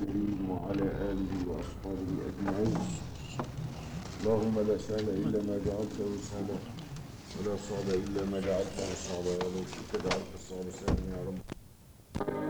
الكريم وعلى آله وأصحابه أجمعين اللهم لا سهل إلا ما جعلته سهلا ولا صعب إلا ما جعلته صعبا ولو شئت جعلت الصعب سهلا يا رب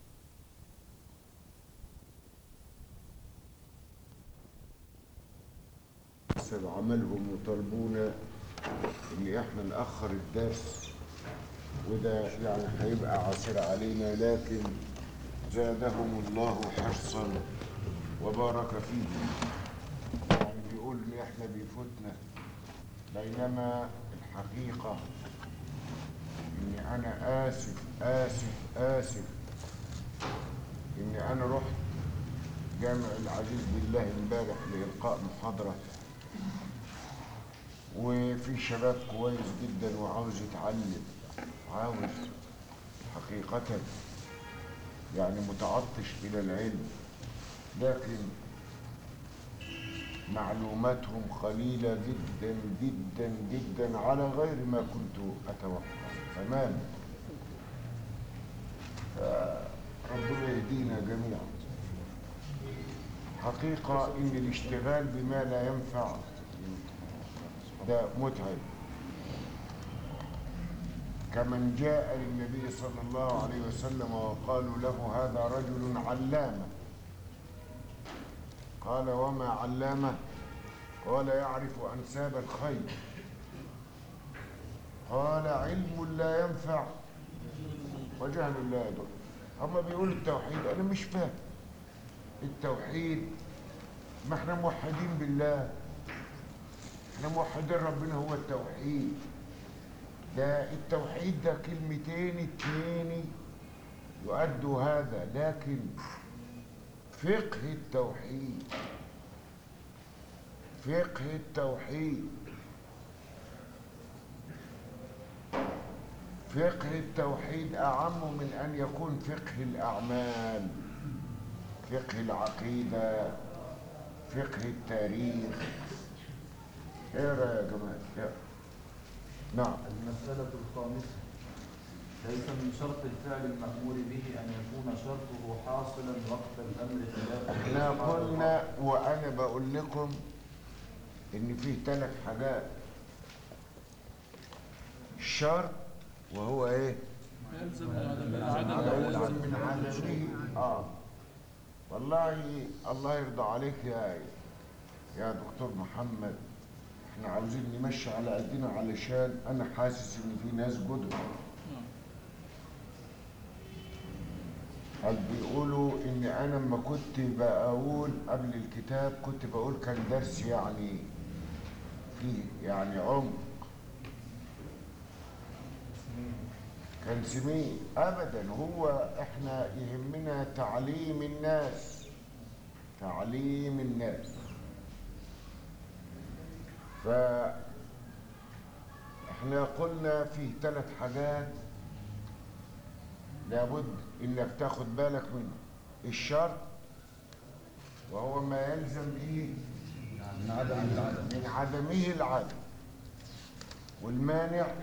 حسب عملهم وطلبونا ان احنا نأخر الدرس وده يعني هيبقى عسر علينا لكن زادهم الله حرصا وبارك فيهم يعني بيقول ان احنا بيفوتنا بينما الحقيقة اني انا اسف اسف اسف اني انا رحت جامع العزيز بالله امبارح لإلقاء محاضرة وفي شباب كويس جدا وعاوز يتعلم عاوز حقيقة يعني متعطش إلى العلم لكن معلوماتهم قليلة جدا جدا جدا على غير ما كنت أتوقع تماما ربنا يهدينا جميعا حقيقة إن الاشتغال بما لا ينفع ده متعب كمن جاء للنبي صلى الله عليه وسلم وقالوا له هذا رجل علامة قال وما علامة قال يعرف أنساب الخير قال علم لا ينفع وجهل لا يضر هما بيقولوا التوحيد أنا مش فاهم التوحيد ما احنا موحدين بالله احنا موحدين ربنا هو التوحيد ده التوحيد ده كلمتين اتنين يؤدوا هذا لكن فقه التوحيد فقه التوحيد فقه التوحيد أعم من أن يكون فقه الأعمال فقه العقيدة فقه التاريخ اقرا يا جماعة اقرا نعم المسألة الخامسة ليس من شرط الفعل المأمور به أن يكون شرطه حاصلا وقت الأمر خلافا احنا قلنا وانا بقول لكم ان فيه ثلاث حاجات شرط وهو ايه يلزم من عدم يلزم من عدمه اه والله الله يرضى عليك يا يا دكتور محمد احنا عاوزين نمشي على قدنا علشان انا حاسس ان في ناس جدد قال بيقولوا ان انا لما كنت بقول قبل الكتاب كنت بقول كان درس يعني فيه يعني عمق كان سمين ابدا هو احنا يهمنا تعليم الناس تعليم الناس ف احنا قلنا فيه ثلاث حاجات لابد انك تاخد بالك منه الشرط وهو ما يلزم به من عدم العدم من عدمه العدم والمانع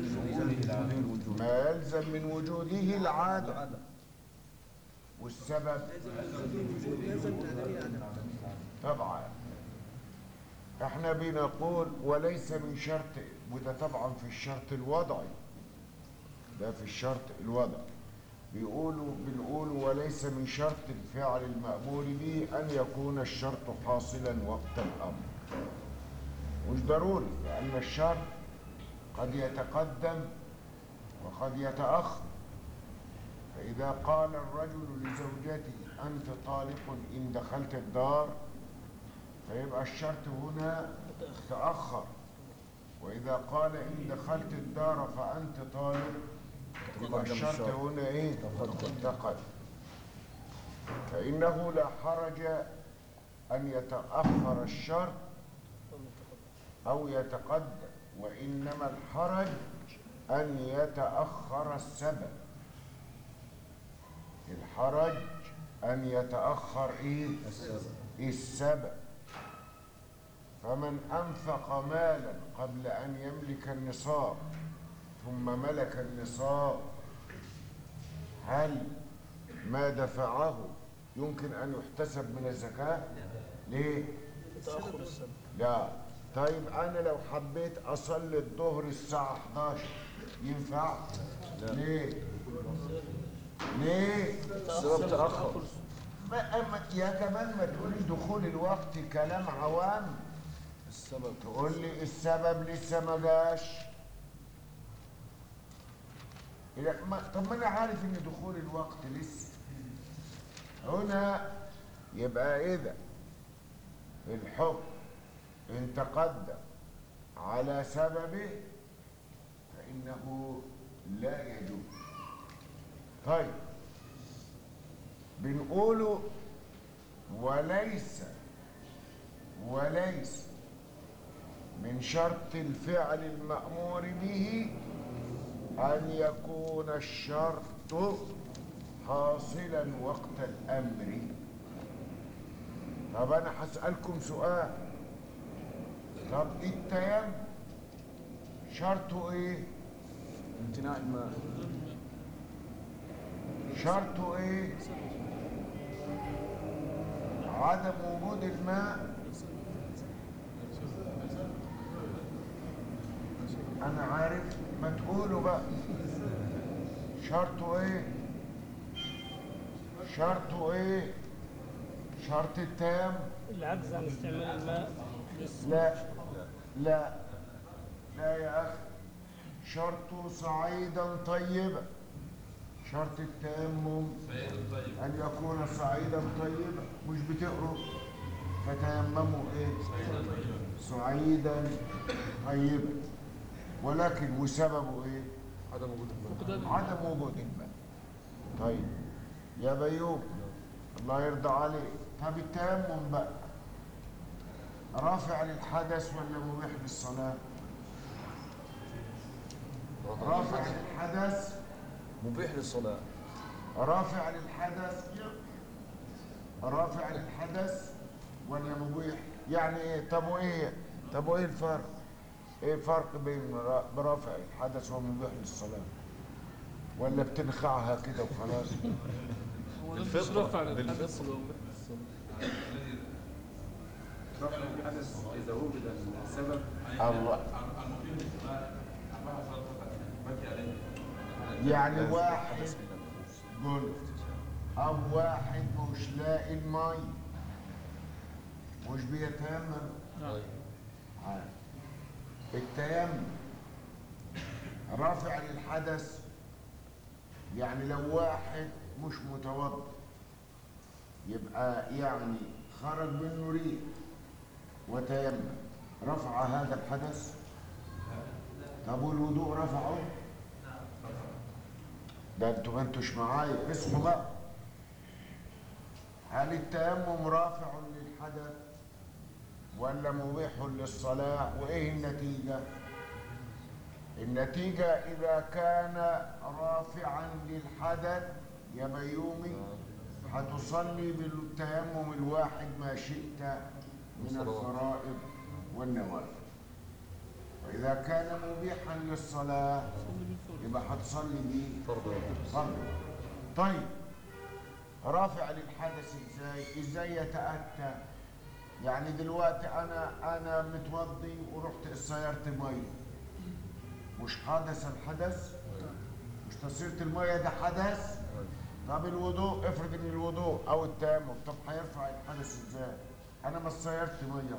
ما يلزم من وجوده العادة والسبب طبعا احنا بنقول وليس من شرط وده طبعا في الشرط الوضعي ده في الشرط الوضعي بيقولوا بنقول وليس من شرط الفعل المأمور به أن يكون الشرط حاصلا وقت الأمر مش ضروري لأن الشرط قد يتقدم وقد يتأخر فإذا قال الرجل لزوجته أنت طالق إن دخلت الدار فيبقى الشرط هنا تأخر وإذا قال إن دخلت الدار فأنت طالق يبقى الشرط هنا إيه تقدم فإنه لا حرج أن يتأخر الشرط أو يتقدم وإنما الحرج أن يتأخر السبب الحرج أن يتأخر إيه السبب فمن أنفق مالا قبل أن يملك النصاب ثم ملك النصاب هل ما دفعه يمكن ان يحتسب من الزكاه ليه تأخر السنة لا طيب انا لو حبيت اصلي الظهر الساعه 11 ينفع ليه ليه السبب تأخر ما أما يا كمان ما تقولي دخول الوقت كلام عوام السبب تقول لي السبب لسه ما جاش إذا ما طب ما انا عارف ان دخول الوقت لسه هنا يبقى اذا الحكم ان تقدم على سببه فانه لا يجوز طيب بنقوله وليس وليس من شرط الفعل المأمور به أن يكون الشرط حاصلا وقت الأمر طب أنا هسألكم سؤال طب التيمم شرطه إيه؟ امتناع الماء شرطه إيه؟ عدم وجود الماء أنا عارف ما تقولوا بقى شرطه إيه؟ شرطه إيه؟ شرط التيمم العجز عن استعمال الماء للس- لا لا لا يا أخي شرطه صعيدا طيبا شرط التيمم أن يكون صعيدا طيبا مش بتقروا فتيمموا إيه صعيدا طيبا ولكن وسببه إيه عدم وجود الماء فقدان عدم وجود الماء طيب يا بيوم الله يرضى عليك طب التيمم بقى رافع للحدث ولا مبيح للصلاة؟ رافع للحدث مبيح للصلاة رافع للحدث رافع للحدث ولا مبيح؟ يعني ايه؟ طب وايه؟ طب وايه الفرق؟ ايه الفرق بين را- برافع الحدث ومبيح للصلاة؟ ولا بتنخعها كده وخلاص؟ هو ده مش رفع للحدث ولا مبيح رفع الحدث إذا وجد السبب الله يعني واحد قول او واحد مش لاقي المي مش بيتيمم عارف. التيمم رافع للحدث يعني لو واحد مش متوضا يبقى يعني خرج منه ريح وتيمم رفع هذا الحدث طب والوضوء رفعه ده انتوا ما انتوش معايا اسمه بقى هل التيمم رافع للحدث ولا مبيح للصلاة وايه النتيجة النتيجة اذا كان رافعا للحدث يا بيومي هتصلي بالتيمم الواحد ما شئت من الفرائض والنوافل وإذا كان مبيحا للصلاة يبقى هتصلي بيه فرض فرض طيب رافع للحدث ازاي ازاي يتأتى يعني دلوقتي انا انا متوضي ورحت صيرت ميه مش حدث الحدث مش تصيرة الميه ده حدث طب الوضوء افرض ان الوضوء او التيمم طب هيرفع الحدث ازاي انا ما صيرت ميه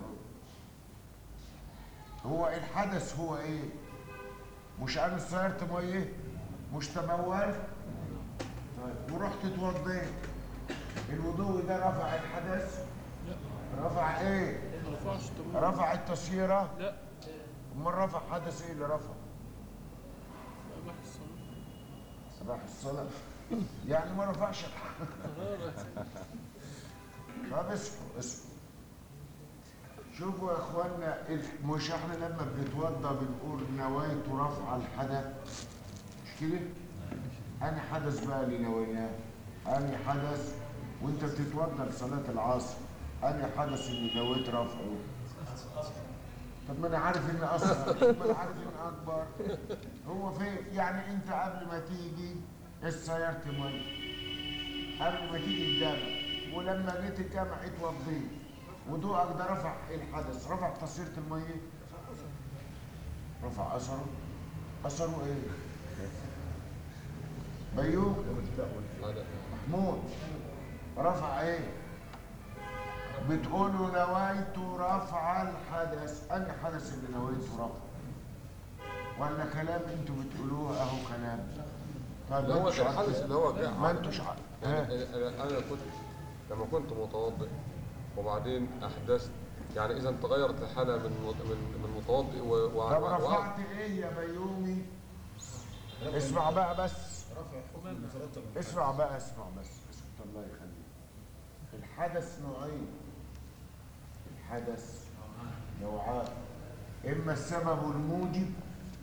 اهو هو الحدث هو ايه مش انا صيرت ميه مش تبولت طيب ورحت اتوضيت الوضوء ده رفع الحدث رفع ايه ما رفعش تمام رفع التسييره لا امال رفع حدث ايه اللي رفع اباح الصلاة راح الصلاه يعني ما رفعش غيرت طب اسمعوا اسمعوا شوفوا يا اخوانا ال- مش احنا لما بنتوضى بنقول نويت رفع الحدث مش كده؟ أنا حدث بقى اللي نويناه أنا حدث وأنت بتتوضى لصلاة العصر أنا حدث اللي نويت رفعه طب ما أنا عارف إن أصغر طب ما أنا عارف إن أكبر هو فين؟ يعني أنت قبل ما تيجي السيارة مية قبل ما تيجي قدامك ولما جيت الجامع اتوضيت وضوءك ده رفع الحدث رفع تصويرة المية رفع أثره أثره إيه؟ بيوم محمود رفع إيه؟ بتقولوا نويت رفع الحدث أنا حدث اللي نويت رفع ولا كلام انتوا بتقولوه اهو كلام طب اللي هو انتوش الحدث عارفين- اللي هو جاء ما انتوش ع- يعني ها انا أنا كنت لما كنت متوضئ وبعدين احدثت يعني اذا تغيرت الحاله من من من متوضئ و- و- طب و- رفعت ايه يا بيومي اسمع بقى بس اسمع بقى اسمع بس اسكت الله يخليك الحدث نوعين الحدث نوعان اما السبب الموجب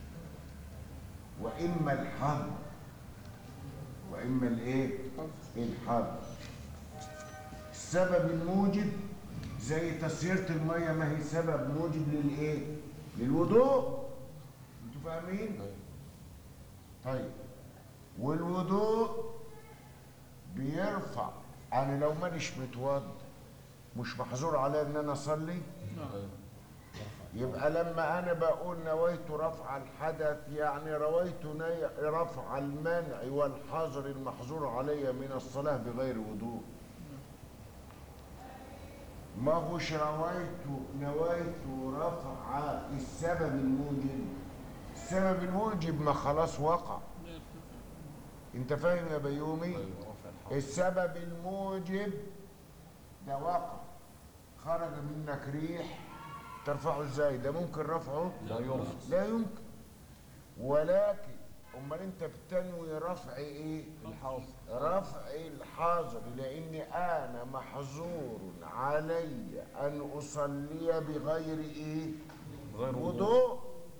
واما الحظ واما الايه الحظ السبب الموجب زي تسييرة المية ما هي سبب موجب للايه للوضوء انتوا فاهمين طيب والوضوء بيرفع انا لو مانيش متوضى مش محظور عليا ان انا اصلي يبقى لما انا بقول نويت رفع الحدث يعني رويت ني- رفع المنع والحظر المحظور علي من الصلاة بغير وضوء ما هوش رويت نويت رفع السبب الموجب السبب الموجب ما خلاص وقع انت فاهم يا بيومي السبب الموجب ده وقع خرج منك ريح ترفعه ازاي ده ممكن رفعه لا يمكن لا يمكن ولكن امال انت بتنوي رفع ايه الحاصل رفع الحاضر لاني انا محظور علي ان اصلي بغير ايه غير وضوء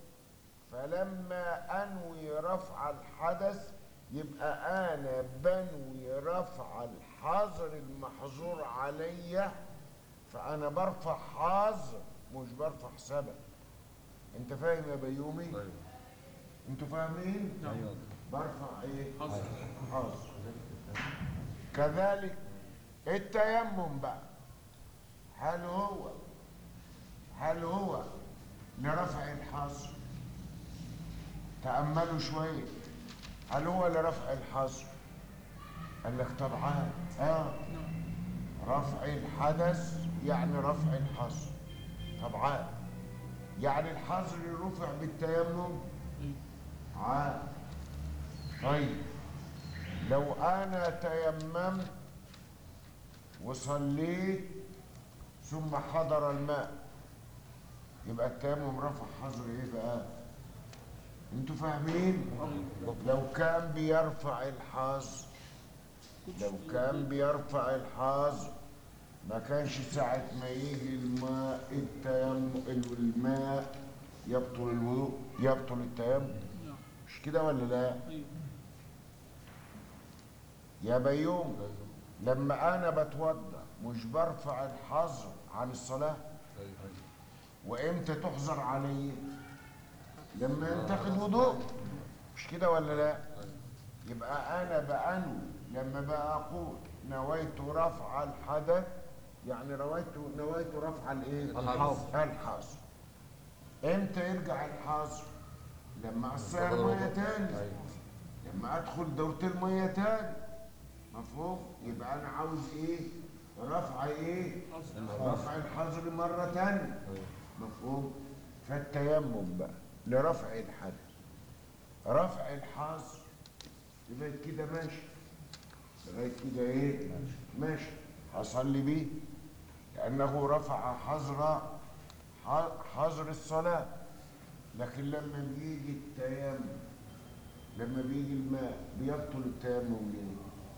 فلما انوي رفع الحدث يبقى انا بنوي رفع الحظر المحظور علي فانا برفع حظر مش برفع سبب انت فاهم يا بيومي أيوة. انتوا فاهمين ايوه برفع ايه حظر. حظر كذلك التيمم بقى هل هو هل هو لرفع الحظر تأملوا شوية هل هو لرفع الحظر قال لك طبعا اه رفع الحدث يعني رفع الحظر طبعا يعني الحظر رفع بالتيمم عاد طيب لو انا تيممت وصليت ثم حضر الماء يبقى التيمم رفع حظر ايه بقى انتوا فاهمين لو كان بيرفع الحظر لو كان بيرفع الحظر ما كانش ساعة ما يجي الماء التيمم الماء يبطل الوضوء يبطل التيمم نعم مش كده ولا لا أيوة يا بيوم لما انا بتوضى مش برفع الحظر عن الصلاة أيوة. وامتى تحظر علي لما ينتقد وضوء مش كده ولا لا يبقى انا بأنوي لما بقى اقول نويت رفع الحدث يعني رويت نويت رفع الايه الحظر. الحظر امتى يرجع الحظر لما اصير تغير ميه وضوء. تاني أيوة. لما ادخل دورة المية تاني مفهوم يبقى انا عاوز ايه رفع ايه رفع الحظر مرة تانية أيوة. مفهوم فالتيمم بقى لرفع الحدث رفع الحظر لغاية كده ماشي لغاية كده ايه ماشي هصلي بيه لأنه رفع حظر حظر الصلاة لكن لما بيجي التيمم لما بيجي الماء بيبطل التيمم ليه؟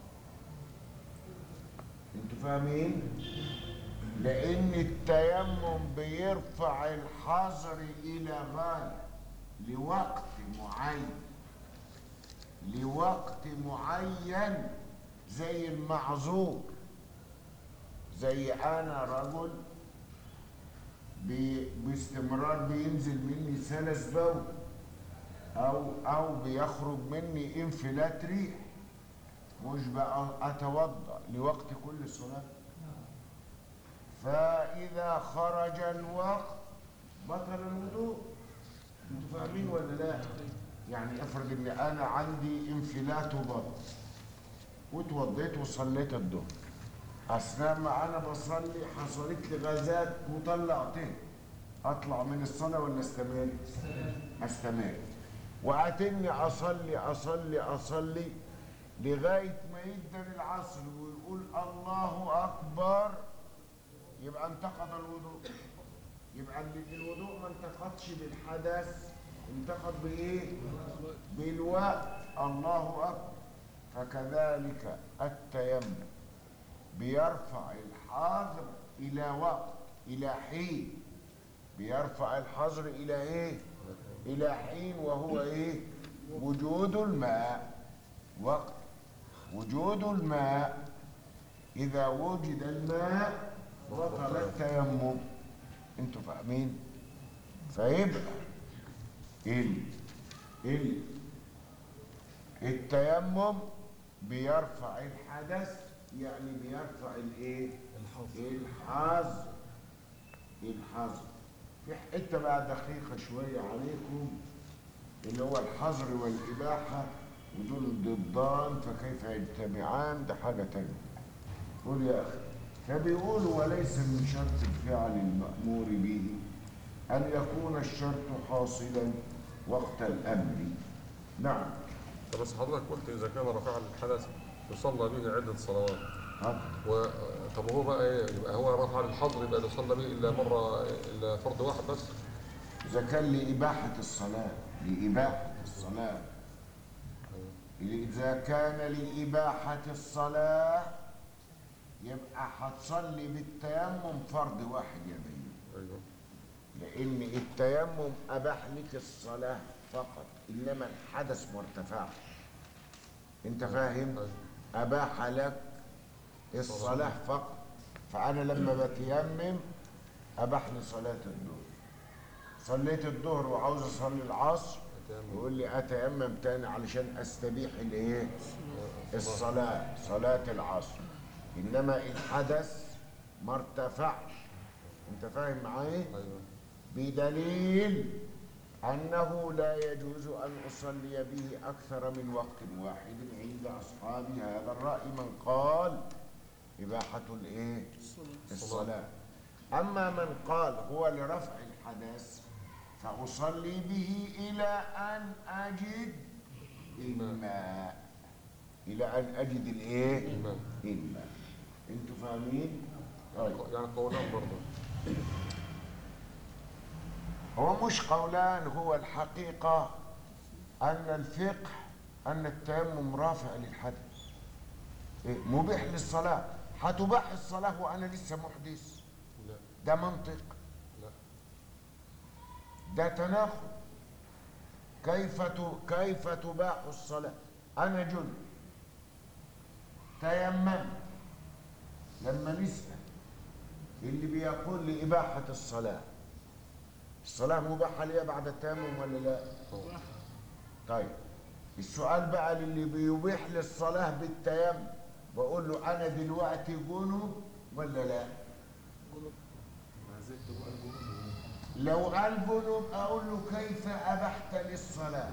انتوا فاهمين؟ لأن التيمم بيرفع الحظر إلى غاية لوقت معين لوقت معين زي المعذور زي أنا رجل بي باستمرار بينزل مني ثلاث بول او او بيخرج مني انفلات ريح مش بقى اتوضا لوقت كل صلاه فإذا خرج الوقت بطل الوضوء انتوا فاهمين ولا لا؟ يعني افرض ان انا عندي انفلات وبطن واتوضيت وصليت الظهر اثناء ما انا بصلي حصلت لي غازات وطلعتين اطلع من الصلاه ولا استمر؟ استمر واتني اصلي اصلي اصلي لغايه ما يدن العصر ويقول الله اكبر يبقى انتقض الوضوء يبقى ال- الوضوء ما انتقضش بالحدث انتقض بايه بالوقت الله اكبر فكذلك التيمم بيرفع الحظر الى وقت الى حين بيرفع الحظر الى ايه الى حين وهو ايه وجود الماء وقت وجود الماء اذا وجد الماء بطل التيمم انتوا فاهمين فيبقى ال ال التيمم بيرفع الحدث يعني بيرفع الايه الحظر الحظر في حته بقى دقيقه شويه عليكم اللي هو الحظر والاباحه ودول ضدان فكيف يجتمعان ده حاجه تانية قول يا اخي فبيقولوا وليس من شرط الفعل المأمور به أن يكون الشرط حاصلا وقت الأمر نعم طب بس حضرتك قلت اذا كان رفع الحدث يصلى به عده صلوات ها و طب هو بقى ايه يبقى هو رفع الحظر يبقى يصلى به الا مره الا فرض واحد بس إذا كان لإباحة الصلاة لإباحة الصلاة إذا كان لإباحة الصلاة يبقى هتصلي بالتيمم فرض واحد يا بيه ايوه لأن التيمم أباح لك الصلاة فقط إنما الحدث ما ارتفعش أنت فاهم؟ أيوة. أباح لك الصلاة فقط فأنا لما بتيمم أباح لي صلاة الظهر صليت الظهر وعاوز أصلي العصر أتيمم. يقول لي أتيمم تاني علشان أستبيح الإيه؟ الصلاة صلاة العصر إنما الحدث ما ارتفعش أنت فاهم معايا؟ ايوه بدليل أنه لا يجوز أن أصلي به أكثر من وقت واحد عند أصحاب هذا الرأي من قال إباحة الإيه؟ الصلاة أما من قال هو لرفع الحدث فأصلي به إلى أن أجد الماء إلى أن أجد الإيه؟ الماء. الماء أنتوا فاهمين؟ طيب يعني قولان برضه هو مش قولان هو الحقيقة أن الفقه أن التيمم رافع للحدث إيه؟ مبيح للصلاة هتباح الصلاة وأنا لسه محدث لا ده منطق لا ده تناقض كيف ت... كيف تباح الصلاة أنا جن تيمم لما نسأل اللي بيقول لإباحة الصلاة الصلاة مباحة ليها بعد التيمم ولا لا؟ طبعا. طيب السؤال بقى للي بيبيح للصلاة بالتيمم بقول له أنا دلوقتي جنب ولا لا؟ ما زلت بقى الجنوب لو قال جنب أقول له كيف أبحت للصلاة؟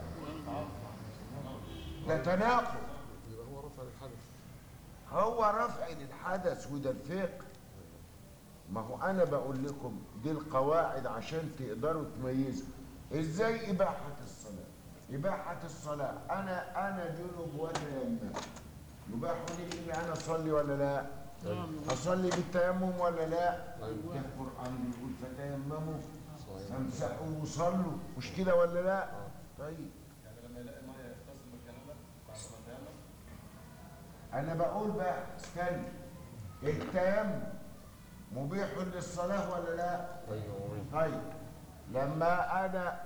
ده تناقض يبقى هو رفع الحدث هو رفع للحدث وده الفقه ما هو انا بقول لكم دي القواعد عشان تقدروا تميزوا ازاي اباحه الصلاه اباحه الصلاه انا انا جنب وتيمم يباح لي اني انا اصلي ولا لا اصلي بالتيمم ولا لا أيوة. ده القران بيقول فتيمموا صحيح فامسحوا وصلوا مش كده ولا لا طيب يعني لما يلاقي الميه يغتسل من الجنابه بعد ما تيمم انا بقول بقى استنى التيمم مبيح للصلاه ولا لا ايوه طيب لما انا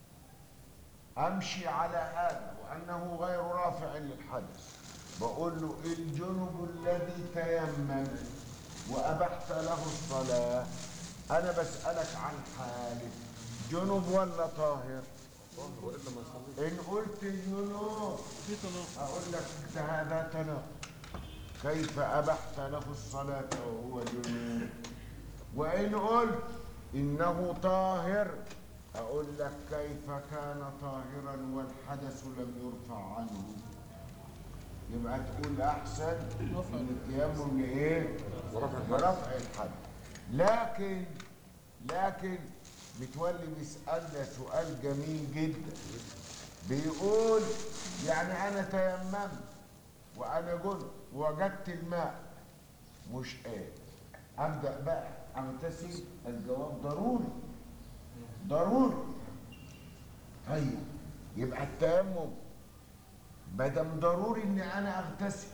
امشي على هذا وانه غير رافع للحدث بقول له الجنب الذي تيمم وابحت له الصلاه انا بسالك عن حاله جنب ولا طاهر طاهر والا ما يصليش ان قلت جنوب في تناقض اقول لك ده هذا تناقض كيف ابحت له الصلاه وهو جنوب وإن قلت إنه طاهر أقول لك كيف كان طاهرا والحدث لم يرفع عنه يبقى تقول أحسن إن التيمم لإيه؟ ورفع الحدث. لرفع الحدث لكن لكن متولي بيسألنا سؤال جميل جدا بيقول يعني أنا تيممت وأنا قلت وجدت الماء مش قادر أبدأ بقى أغتسل الجواب ضروري ضروري طيب يبقى التيمم مادام ضروري إن أنا أغتسل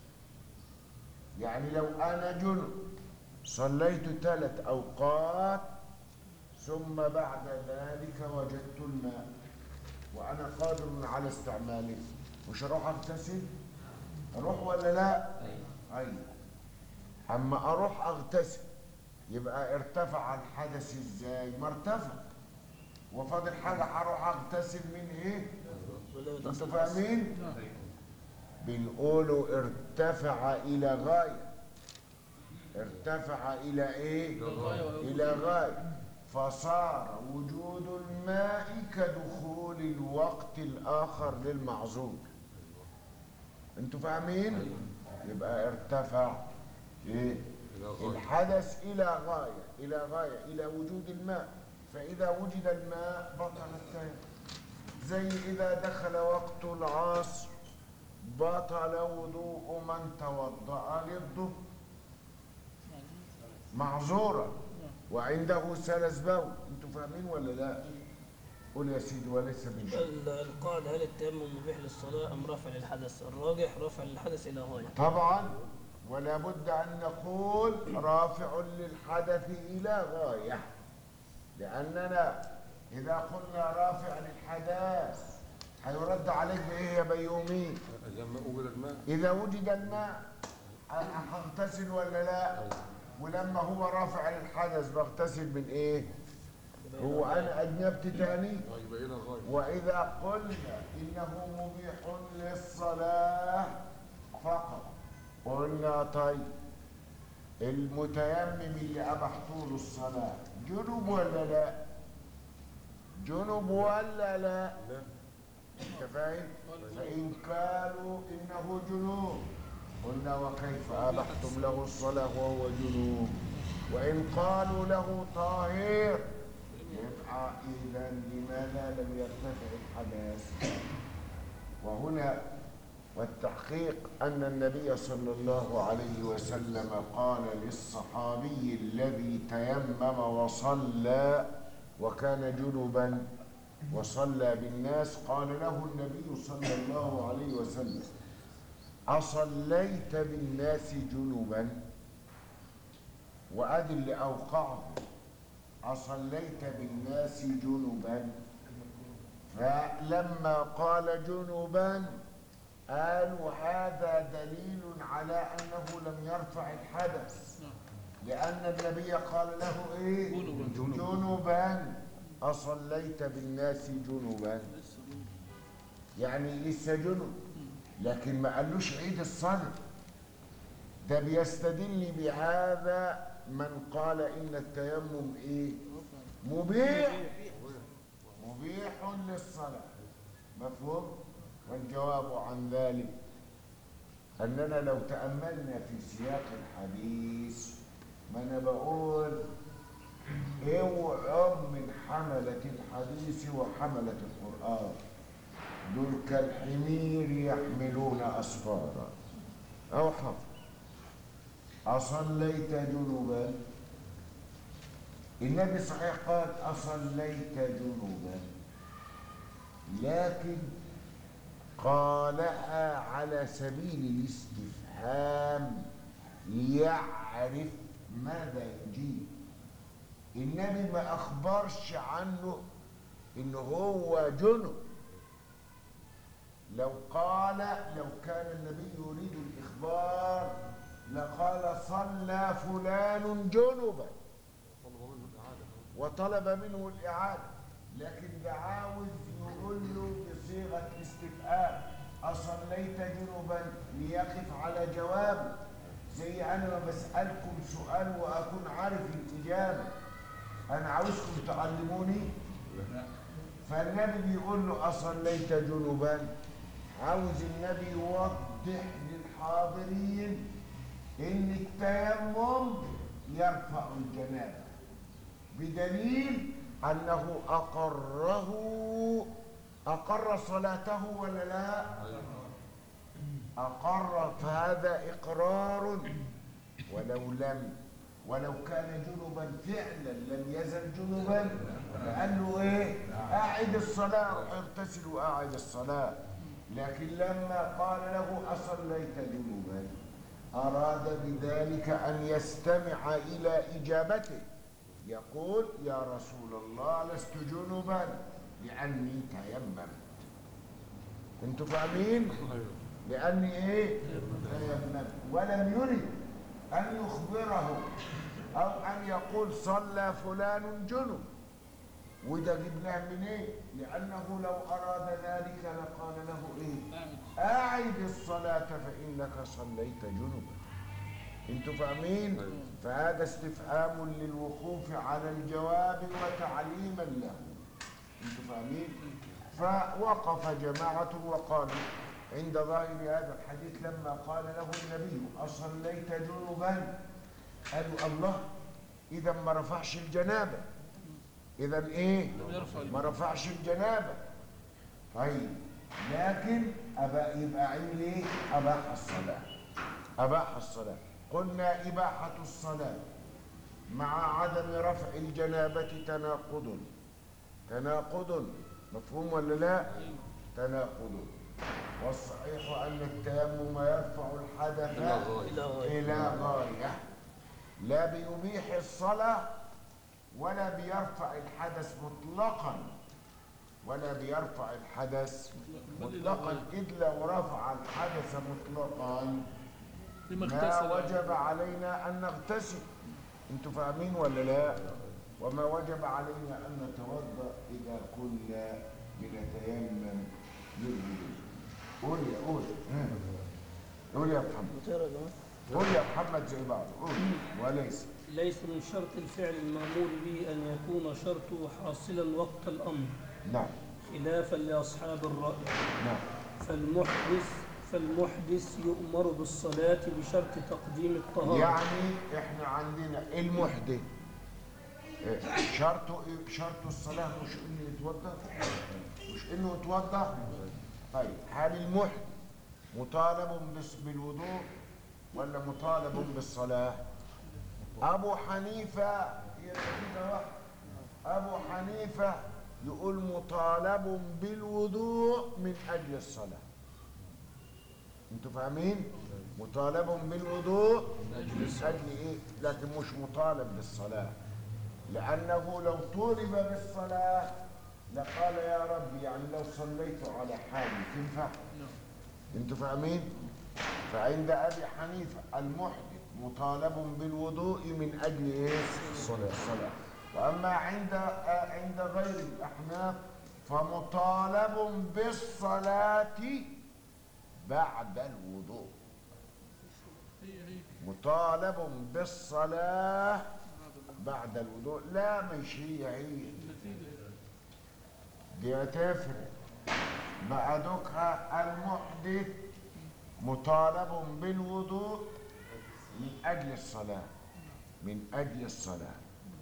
يعني لو أنا جنب صليت ثلاث أوقات ثم بعد ذلك وجدت الماء وأنا قادر على استعماله مش أروح أغتسل؟ أروح ولا لا؟ أيوة أما أروح أغتسل يبقى ارتفع الحدث إزاي؟ ما ارتفع وفاضل حاجة هروح أغتسل من إيه؟ أنتوا فاهمين؟ بنقوله ارتفع إلى غاية ارتفع إلى إيه؟ إلى غاية فصار وجود الماء كدخول الوقت الآخر للمعذور انتوا فاهمين؟ يبقى ارتفع إيه؟ إلى غاية. الحدث إلى غاية إلى غاية إلى وجود الماء فإذا وجد الماء بطل التيمم زي إذا دخل وقت العصر بطل وضوء من توضأ للظهر معذورا وعنده سلس بول انتوا فاهمين ولا لا قول يا سيدي وليس من شيء ال- القاعدة هل التيمم مبيح للصلاة أم رفع للحدث؟ الراجح رفع للحدث إلى غاية. طبعا ولا بد ان نقول رافع للحدث الى غايه لاننا اذا قلنا رافع للحدث هيرد عليك بايه يا بيومي لما وجد الماء اذا وجد الماء ه- هغتسل ولا لا ولما هو رافع للحدث بغتسل من ايه هو انا اجنبت تاني يبقى إلى غاية وإذا قلنا إنه مبيح للصلاة فقط قلنا طيب المتيمم اللي أبح طول الصلاة جنوب ولا لا؟ جنوب ولا لا؟ لا أنت فاهم؟ فإن قالوا إنه جنوب قلنا وكيف أبحتم له الصلاة وهو جنوب وإن قالوا له طاهر يبقى إذا لماذا لم يرتفع الحدث وهنا والتحقيق أن النبي صلى الله عليه وسلم قال للصحابي الذي تيمم وصلى وكان جنبا وصلى بالناس قال له النبي صلى الله عليه وسلم أصليت بالناس جنبا وأدي اللي أوقعه أصليت بالناس جنبا فلما قال جنبا قالوا هذا دليل على أنه لم يرفع الحدث لأن النبي قال له إيه جنبا. جنبا أصليت بالناس جنبا يعني لسه جنب لكن ما قالوش عيد الصلاة ده بيستدل بهذا من قال إن التيمم إيه مبيح مبيح للصلاة مفهوم والجواب عن ذلك أننا لو تأملنا في سياق الحديث ما أنا بقول اوعوا من حملة الحديث وحملة القرآن دول كالحمير يحملون أسفارا أو حفظ أصليت جنوبا النبي صحيح قال أصليت جنوبا لكن قالها على سبيل الاستفهام ليعرف ماذا يجيب النبي ما أخبرش عنه إن هو جنب لو قال لو كان النبي يريد الإخبار لقال صلى فلان جنبا طلب منه الإعادة وطلب منه الإعادة لكن ده عاوز يقول له بصيغة الاستفهام أصليت جنبا ليقف على جوابه زي انا ما بسالكم سؤال واكون عارف الاجابه انا عاوزكم تعلموني فالنبي بيقول له اصليت جنبا عاوز النبي يوضح للحاضرين ان التيمم يرفع الجنابه بدليل انه اقره اقر صلاته ولا لا اقر فهذا اقرار ولو لم ولو كان جنبا فعلا لم يزل جنبا قال له ايه اعد الصلاه روح اغتسل واعد الصلاه لكن لما قال له اصليت جنبا اراد بذلك ان يستمع الى اجابته يقول يا رسول الله لست جنبا لاني تيممت انتوا فاهمين لاني ايه تيممت ولم يرد ان يخبره او ان يقول صلى فلان جنب وده جبناه منين إيه؟ لانه لو اراد ذلك لقال له ايه اعد الصلاه فانك صليت جنبا انتوا فاهمين فهذا استفهام للوقوف على الجواب وتعليما له انتوا فاهمين فوقف جماعه وقالوا عند ظاهر هذا الحديث لما قال له النبي اصليت جنبا قالوا الله اذا ما رفعش الجنابه اذا ايه ما رفعش الجنابه طيب لكن أبا يبقى عمل ايه اباح الصلاه اباح الصلاه قلنا اباحه الصلاه مع عدم رفع الجنابه تناقض تناقض مفهوم ولا لا تناقض والصحيح ان التيمم يرفع الحدث إلى غاية. إلى غاية. الى غايه لا بيبيح الصلاه ولا بيرفع الحدث مطلقا ولا بيرفع الحدث مطلقا إذ لو رفع الحدث مطلقا لما ما اغتسل وجب علينا أن نغتسل انتوا فاهمين ولا لا وما وجب علينا أن نتوضأ إذا كنا بنتيمم للوضوء قول يا قول ها. قول يا محمد مطيرة يا جماعة قول يا محمد زي بعض قول وليس ليس من شرط الفعل المأمور به أن يكون شرطه حاصلا وقت الأمر نعم خلافا لأصحاب الرأي نعم فالمحدث فالمحدث يؤمر بالصلاة بشرط تقديم الطهارة يعني احنا عندنا المحدث إيه، شرطه إيه؟ شرط الصلاة مش انه يتوضا مش انه يتوضا طيب هل المحدث مطالب بس- بالوضوء ولا مطالب بالصلاة ابو حنيفة هي كده واحد ابو حنيفة يقول مطالب بالوضوء من اجل الصلاه انتوا فاهمين مطالب بالوضوء من اجل ايه لكن مش مطالب بالصلاه لانه لو طولب بالصلاه لقال يا رب يعني لو صليت على حالي تنفع انتوا فاهمين فعند ابي حنيفه المحدث مطالب بالوضوء من اجل ايه الصلاه الصلاه واما عند آه، عند غير الاحناف فمطالب بالصلاه بعد الوضوء هي هي مطالب بالصلاة بعد الوضوء لا مش هي هي النتيجة دي هتفرق بعدك المحدث مطالب بالوضوء من أجل الصلاة من أجل الصلاة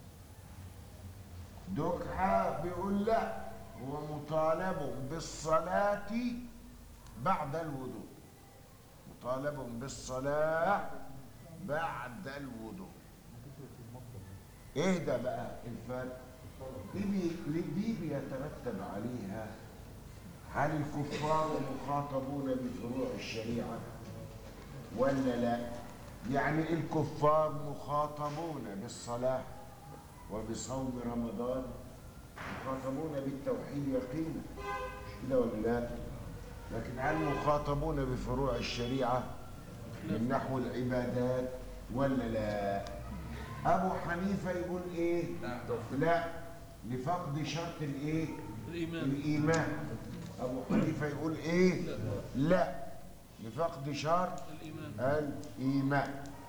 دكها بيقول لا هو مطالب بالصلاة بعد الوضوء مطالب بالصلاة بعد الوضوء ايه ده بقى الفرق دي, بي دي بيترتب عليها هل الكفار مخاطبون بفروع الشريعة ولا لا يعني الكفار مخاطبون بالصلاة وبصوم رمضان مخاطبون بالتوحيد يقينا مش كده ولا لا لكن هل مخاطبون بفروع الشريعة من نحو العبادات ولا لا أبو حنيفة يقول إيه لا لفقد شرط الإيه الإيمان الإيمان أبو حنيفة يقول إيه لا لفقد شرط الإيمان الإيمان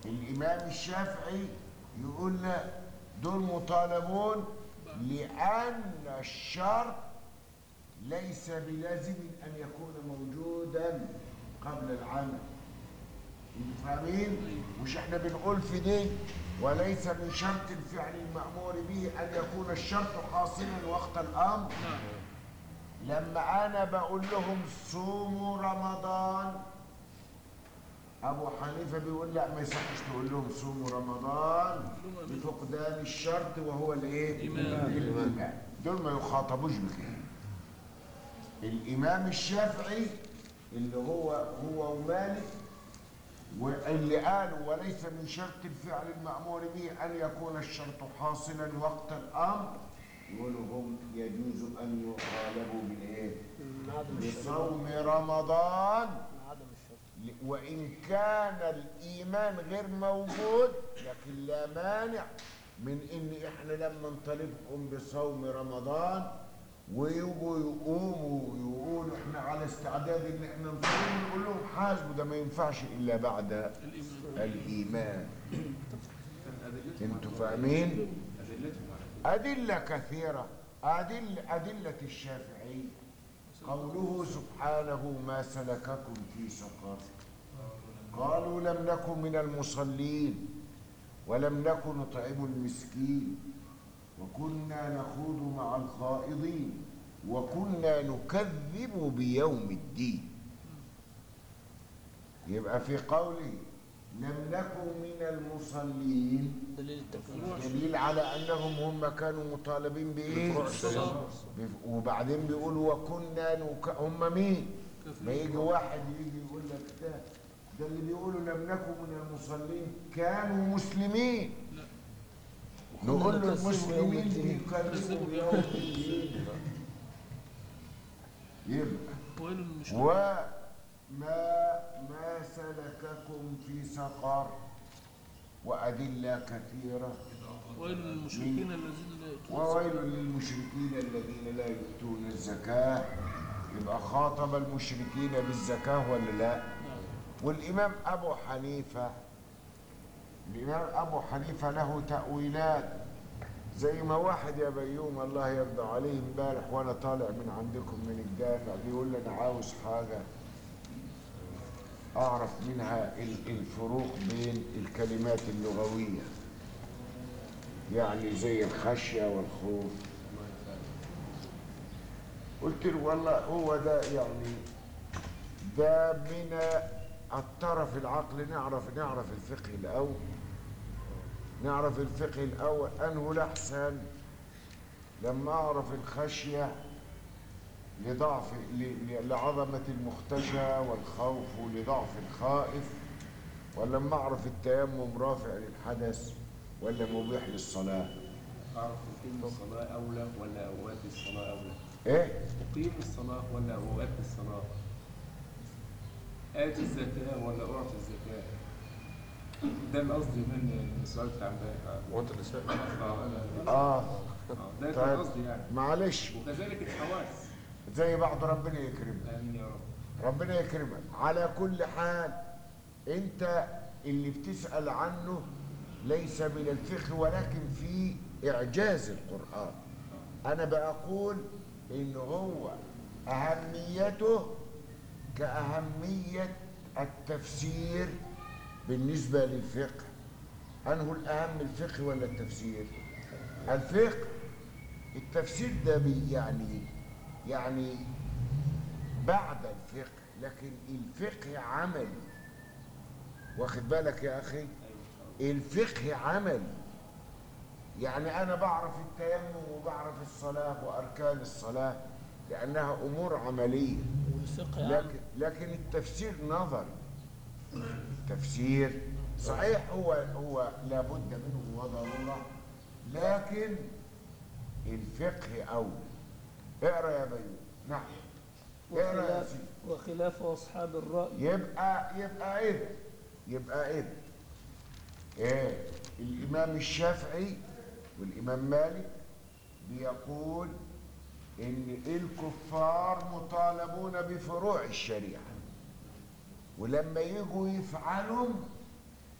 الإمام الشافعي يقول لا دول مطالبون لأن الشرط ليس بلازم أن يكون موجودا قبل العمل انتوا فاهمين؟ مش احنا بنقول في دي وليس من شرط الفعل المأمور به أن يكون الشرط حاصلا وقت الأمر نعم لما انا بقول لهم صوموا رمضان ابو حنيفه بيقول لا ما يصحش تقول لهم صوموا رمضان بفقدان الشرط وهو الايه الإمام. الامام دول ما يخاطبوش بكده الامام الشافعي اللي هو هو ومالك واللي قالوا وليس من شرط الفعل المأمور به أن يكون الشرط حاصلا وقت الأمر يقولوا هم يجوز أن يطالبوا بالإيه؟ عدم الشرط بصوم رمضان عدم الشرط ل- وإن كان الإيمان غير موجود لكن لا مانع من إن إحنا لما نطالبهم بصوم رمضان ويجوا يقوموا يقولوا إحنا على استعداد إن إحنا نصوم نقول لهم حاسبوا ده ما ينفعش إلا بعد الإمام الإيمان أدلتهم أنتوا فاهمين؟ أدلتهم على كده. أدلة كثيرة أدل أدلة الشافعي قوله سبحانه ما سلككم في سقر قالوا لم نكن من المصلين ولم نكن نطعم المسكين وكنا نخوض مع الخائضين وكنا نكذب بيوم الدين يبقى في قوله لم نكن من المصلين دليل التكليف دليل على انهم هم كانوا مطالبين بايه الصلاة بف- وبعدين بيقولوا وكنا نك... هم مين ما يجي واحد يجي يقول لك ده ده اللي بيقولوا لم نكن من المصلين كانوا مسلمين نقول له نكذبوا يوم المسلمين الدين. بيكذبوا بيوم الدين يبقى ويل للمشركين وما ما سلككم في سقر وأدلة كثيرة ويل للمشركين الذين لا يؤتون وويل للمشركين الذين لا يؤتون الزكاة يبقى خاطب المشركين بالزكاة ولا لا نعم. والإمام أبو حنيفة الإمام أبو حنيفة له تأويلات زي ما واحد يا بيوم الله يرضى عليه امبارح وأنا طالع من عندكم من الجامع بيقول لي أنا عاوز حاجة أعرف منها ال- الفروق بين الكلمات اللغوية يعني زي الخشية والخوف قلت له والله هو ده يعني ده من الطرف العقل نعرف نعرف الفقه الأول نعرف الفقه الأول أنه الأحسن لما أعرف الخشية لضعف ل- ل- لعظمة المختشى والخوف لضعف الخائف ولما أعرف التيمم رافع للحدث ولا مبيح للصلاة أعرف أقيم الصلاة أولى ولا أوقات الصلاة أولى إيه؟ أقيم الصلاة ولا أوقات الصلاة آتي الزكاة ولا أعطي الزكاة ده القصد من السؤال بتاع امبارح وانت اللي سائل آه، أنا- آه آه، ده كان طيب قصدي يعني معلش وكذلك الحواس زي بعض ربنا يكرمك آمين يا رب ربنا يكرمك على كل حال انت اللي بتسأل عنه ليس من الفقه ولكن في إعجاز القرآن أنا بقول إن هو أهميته كأهمية التفسير بالنسبة للفقه أنه الأهم الفقه ولا التفسير الفقه التفسير ده بي- يعني يعني بعد الفقه لكن الفقه عملي واخد بالك يا أخي الفقه عملي يعني أنا بعرف التيمم وبعرف الصلاة وأركان الصلاة لأنها أمور عملية والفقه عام لكن لكن التفسير نظري التفسير صحيح هو هو لابد منه وضروره لكن الفقه اولى اقرا يا بيوم نعم اقرا يا وخلاف, سيدي وخلاف أصحاب الرأي يبقى يبقى ايه يبقى ايه ايه الامام الشافعي والامام مالك بيقول ان الكفار مطالبون بفروع الشريعه ولما يجوا يفعلوا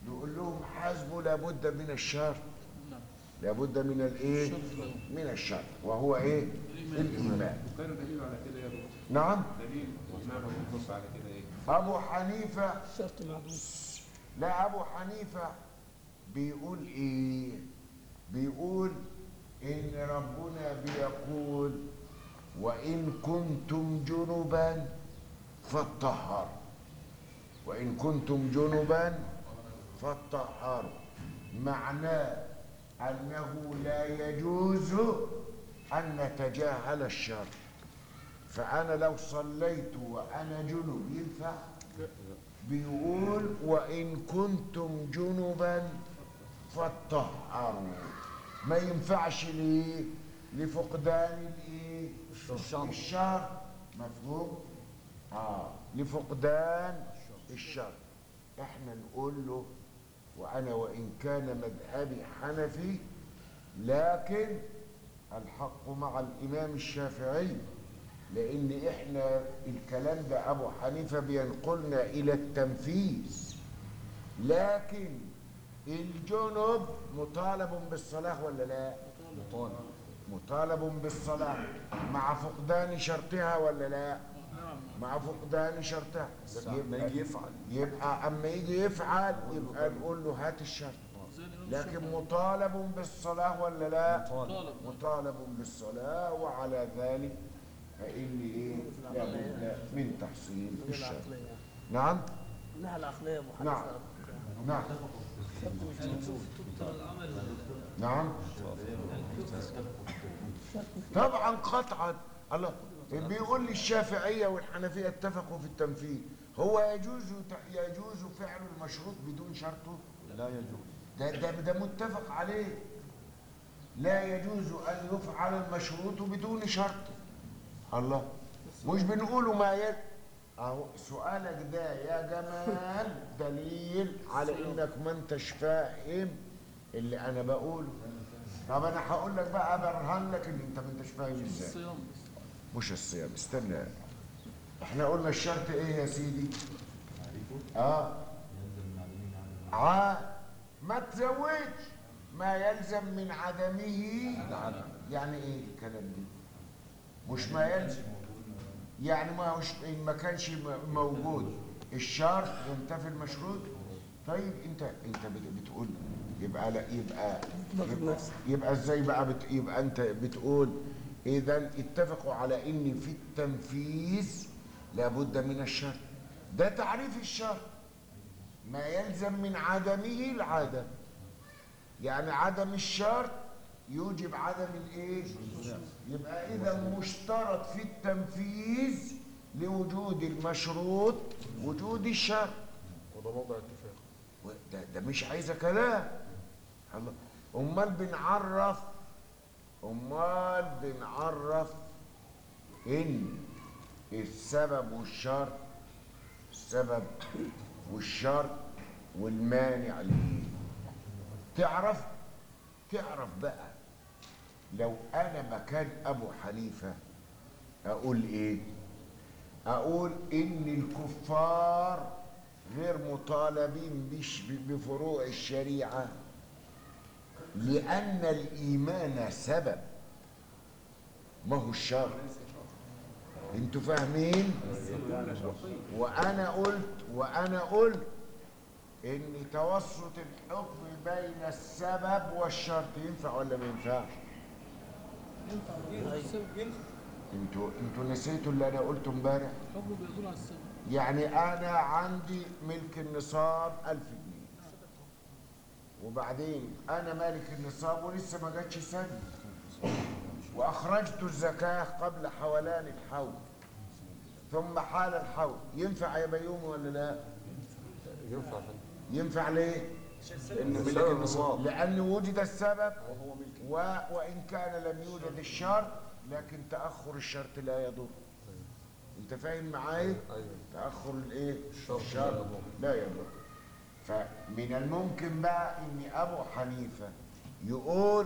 نقول لهم حسبه لابد من الشرط نعم لابد من الايه الشرط الأول. من الشرط وهو ايه الإيمان. الايمان وكان دليل على كده يا دكتور نعم دليل الإمام أبو النص على كده إيه؟ ابو حنيفه شرط معدوم لا ابو حنيفه بيقول ايه بيقول ان ربنا بيقول وان كنتم جنبا فاطهروا وان كنتم جنبا فاطهروا معناه انه لا يجوز ان نتجاهل الشر فانا لو صليت وانا جنب ينفع بيقول وإن كنتم جنبا فاطهروا ما ينفعش ليه لفقدان الايه الشر. الشر مفهوم اه لفقدان الشر احنا نقول له وانا وان كان مذهبي حنفي لكن الحق مع الامام الشافعي لان احنا الكلام ده ابو حنيفه بينقلنا الى التنفيذ لكن الجنب مطالب بالصلاه ولا لا مطالب مطالب بالصلاه مع فقدان شرطها ولا لا نعم مع فقدان شرطها لما يجي يفعل يبقى اما يجي يفعل يبقى نقول له هات الشرط زي الإمام لكن الشافعي. مطالب بالصلاه ولا لا مطالب طالب مطالب بالصلاة وعلى ذلك فإن إيه لابد من تحصيل الشرط العقلية نعم الناحية العقلية يا أبو نعم. حنيفة نعم شرط مش موجود نعم طبعا قطعا الله بيقول لي الشافعية والحنفية اتفقوا في التنفيذ هو يجوز يجوز فعل المشروط بدون شرطه لا يجوز ده ده ده متفق عليه لا يجوز ان يفعل المشروط بدون شرط الله مش بنقوله ما يل اهو سؤالك ده يا جمال دليل على انك ما انتش فاهم اللي انا بقوله طب انا هقول لك بقى برهن لك ان انت ما انتش فاهم ازاي الصيام بس مش الصيام استنى احنا قلنا الشرط ايه يا سيدي اه ع ما تزودش ما يلزم من عدمه العدم يعني ايه الكلام ده مش ما يلزم يعني ما هوش إن ما كانش م- موجود الشرط ينتفي المشروط طيب انت انت بت- بتقول يبقى لا يبقى يبقى, يبقى ازاي بقى بت يبقى انت بتقول اذا اتفقوا على ان في التنفيذ لابد من الشرط ده تعريف الشرط ما يلزم من عدمه العدم يعني عدم الشرط يوجب عدم الايه يبقى اذا مشترط في التنفيذ لوجود المشروط وجود الشرط وده موضع اتفاق ده, ده مش عايزه كلام الله امال بنعرف امال بنعرف ان السبب والشرط السبب والشرط والمانع ليه تعرف تعرف بقى لو انا مكان ابو حنيفه اقول ايه اقول ان الكفار غير مطالبين بش بفروع الشريعه لان الايمان سبب ما هو الشر انتوا فاهمين وانا قلت وانا قلت ان توسط الحكم بين السبب والشرط ينفع ولا ما ينفعش انتوا انتوا نسيتوا اللي انا قلته امبارح حكمه بيدل على السبب يعني انا عندي ملك النصاب ألف جنيه وبعدين انا مالك النصاب ولسه ما جاتش سنه واخرجت الزكاه قبل حولان الحول ثم حال الحول ينفع يا بيومي ولا لا ينفع عشان ينفع ليه لان ملك النصاب لان وجد السبب وهو ملك و... وان كان لم يوجد الشرط لكن تاخر الشرط لا يضر انت فاهم معايا ايوه تاخر الايه الشرط لا يضر. لا يضر فمن الممكن بقى ان ابو حنيفه يقول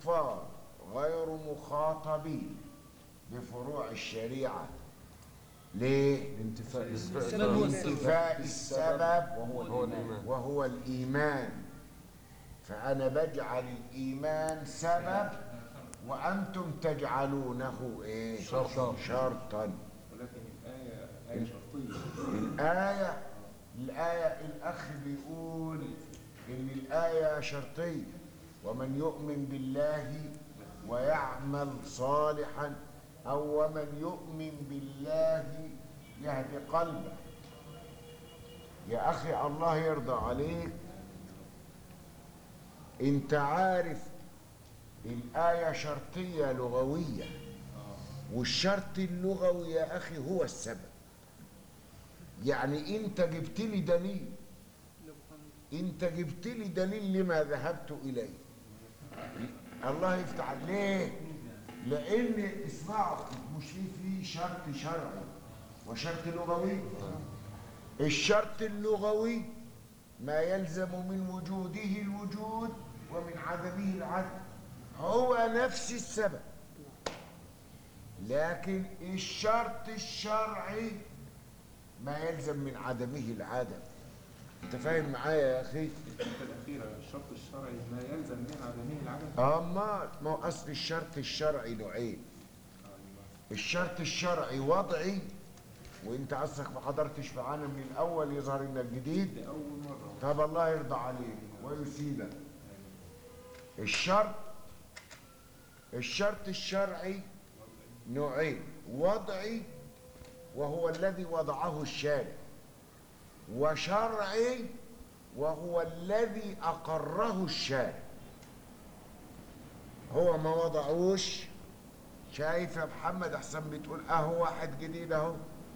الكفار غير مخاطبين بفروع الشريعه ليه؟ انتفاء السبب هو السبب انتفاء السبب وهو هو الإيمان الإيمان وهو الإيمان فأنا بجعل الإيمان سبب وأنتم تجعلونه إيه؟ شرطا. شرطا ولكن الآية آية شرطية الآية الآية الأخ بيقول إن الآية شرطية ومن يؤمن بالله ويعمل صالحا أو ومن يؤمن بالله يهدي قلبه يا أخي الله يرضى عليك أنت عارف الآية شرطية لغوية والشرط اللغوي يا أخي هو السبب يعني انت جبت لي دليل انت جبت لي دليل لما ذهبت اليه الله يفتح عليك. ليه لان اسمعوا مش في في شرط شرعي وشرط لغوي الشرط اللغوي ما يلزم من وجوده الوجود ومن عدمه العدم هو نفس السبب لكن الشرط الشرعي ما يلزم من عدمه العدم انت فاهم معايا يا اخي الحتة الأخيرة الشرط الشرعي ما يلزم من عدمه العدم اما ما هو اصل الشرط الشرعي نوعين أيوة. الشرط الشرعي وضعي وانت اصلك ما حضرتش معانا من الاول يظهر انك جديد دي أول مرة طب الله يرضى عليك ويسيبك الشرط الشرط الشرعي نوعين وضعي وهو الذي وضعه الشارع وشرعي وهو الذي أقره الشارع هو ما وضعوش شايف يا محمد احسن بتقول اهو واحد جديد اهو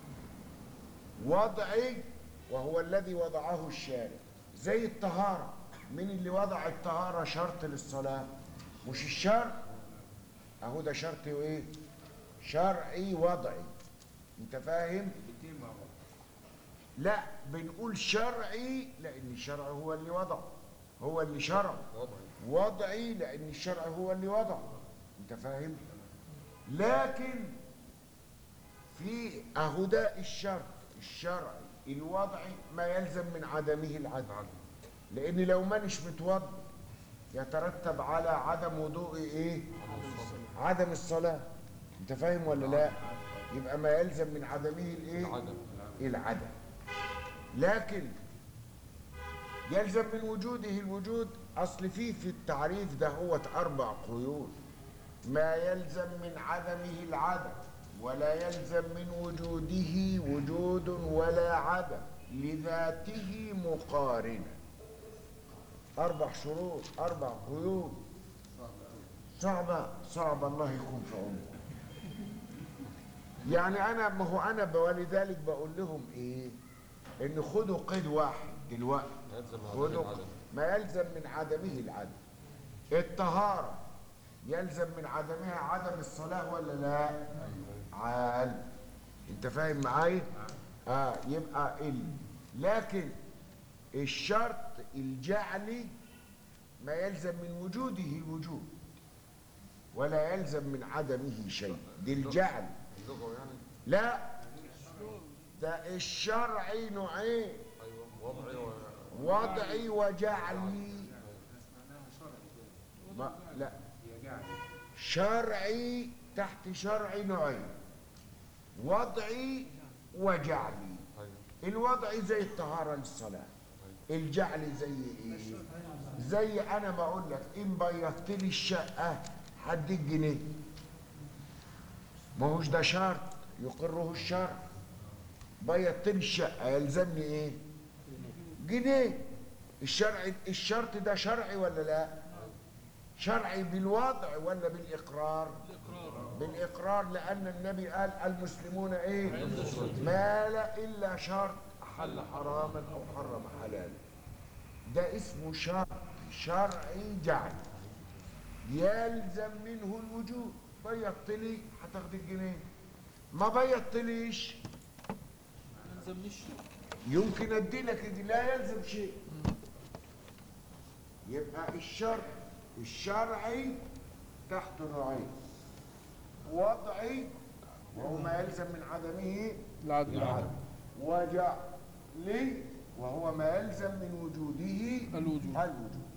وضعي وهو الذي وضعه الشارع زي الطهارة مين اللي وضع الطهارة شرط للصلاة مش الشرع اهو ده شرط وايه شرعي وضعي انت فاهم الاتنين مع بعض لا بنقول شرعي لان الشرع هو اللي وضع هو اللي شرع وضعي وضعي لان الشرع هو اللي وضع انت فاهم لكن في اهو ده الشرط الشرعي الوضعي ما يلزم من عدمه العدم العدم لان لو مانيش متوضا يترتب على عدم وضوء ايه عدم الصلاه انت فاهم ولا لا يبقى ما يلزم من عدمه الايه العدم العدم لكن يلزم من وجوده الوجود اصل فيه في التعريف ده هو اربع قيود ما يلزم من عدمه العدم ولا يلزم من وجوده وجود ولا عدم لذاته مقارنه اربع شروط اربع قيود صعبه صعبه الله يكون في عمرك يعني انا ما هو انا ولذلك بقول لهم ايه ان خدوا قيد واحد دلوقتي يلزم من عدم خدوا العدم ما يلزم من عدمه العدم الطهارة يلزم من عدمها عدم الصلاة ولا لا عال انت فاهم معايا اه يبقى ال لكن الشرط الجعلي ما يلزم من وجوده الوجود ولا يلزم من عدمه شيء دي الجعل اللغة يعني لا ده الشرعي نوعين ايوه وضعي و... وضعي وجعلي معناها شرعي ما لا هي جعل شرعي تحت شرعي نوعين وضعي وجعلي ايوه الوضعي زي الطهارة للصلاة الجعلي زي ايه زي انا بقول لك ان بيضت لي الشقة هديك جنيه ما هوش ده شرط يقره الشرع بيضت لي الشقة يلزمني ايه جنيه الشرع الشرط ده شرعي ولا لا شرعي بالوضع ولا بالاقرار بالاقرار لان النبي قال المسلمون ايه ما لا الا شرط احل حراما او حرم حلالا ده اسمه شرط شرعي جعل يلزم منه الوجود بيضت لي هتاخد الجنيه ما بيضتليش ما يلزمنيش يمكن ادي لك دي لا يلزم شيء يبقى الشرط الشرعي تحت نوعين وضعي وهو ما يلزم من عدمه العدل العدل وجعل وهو ما يلزم من وجوده الوجود الوجود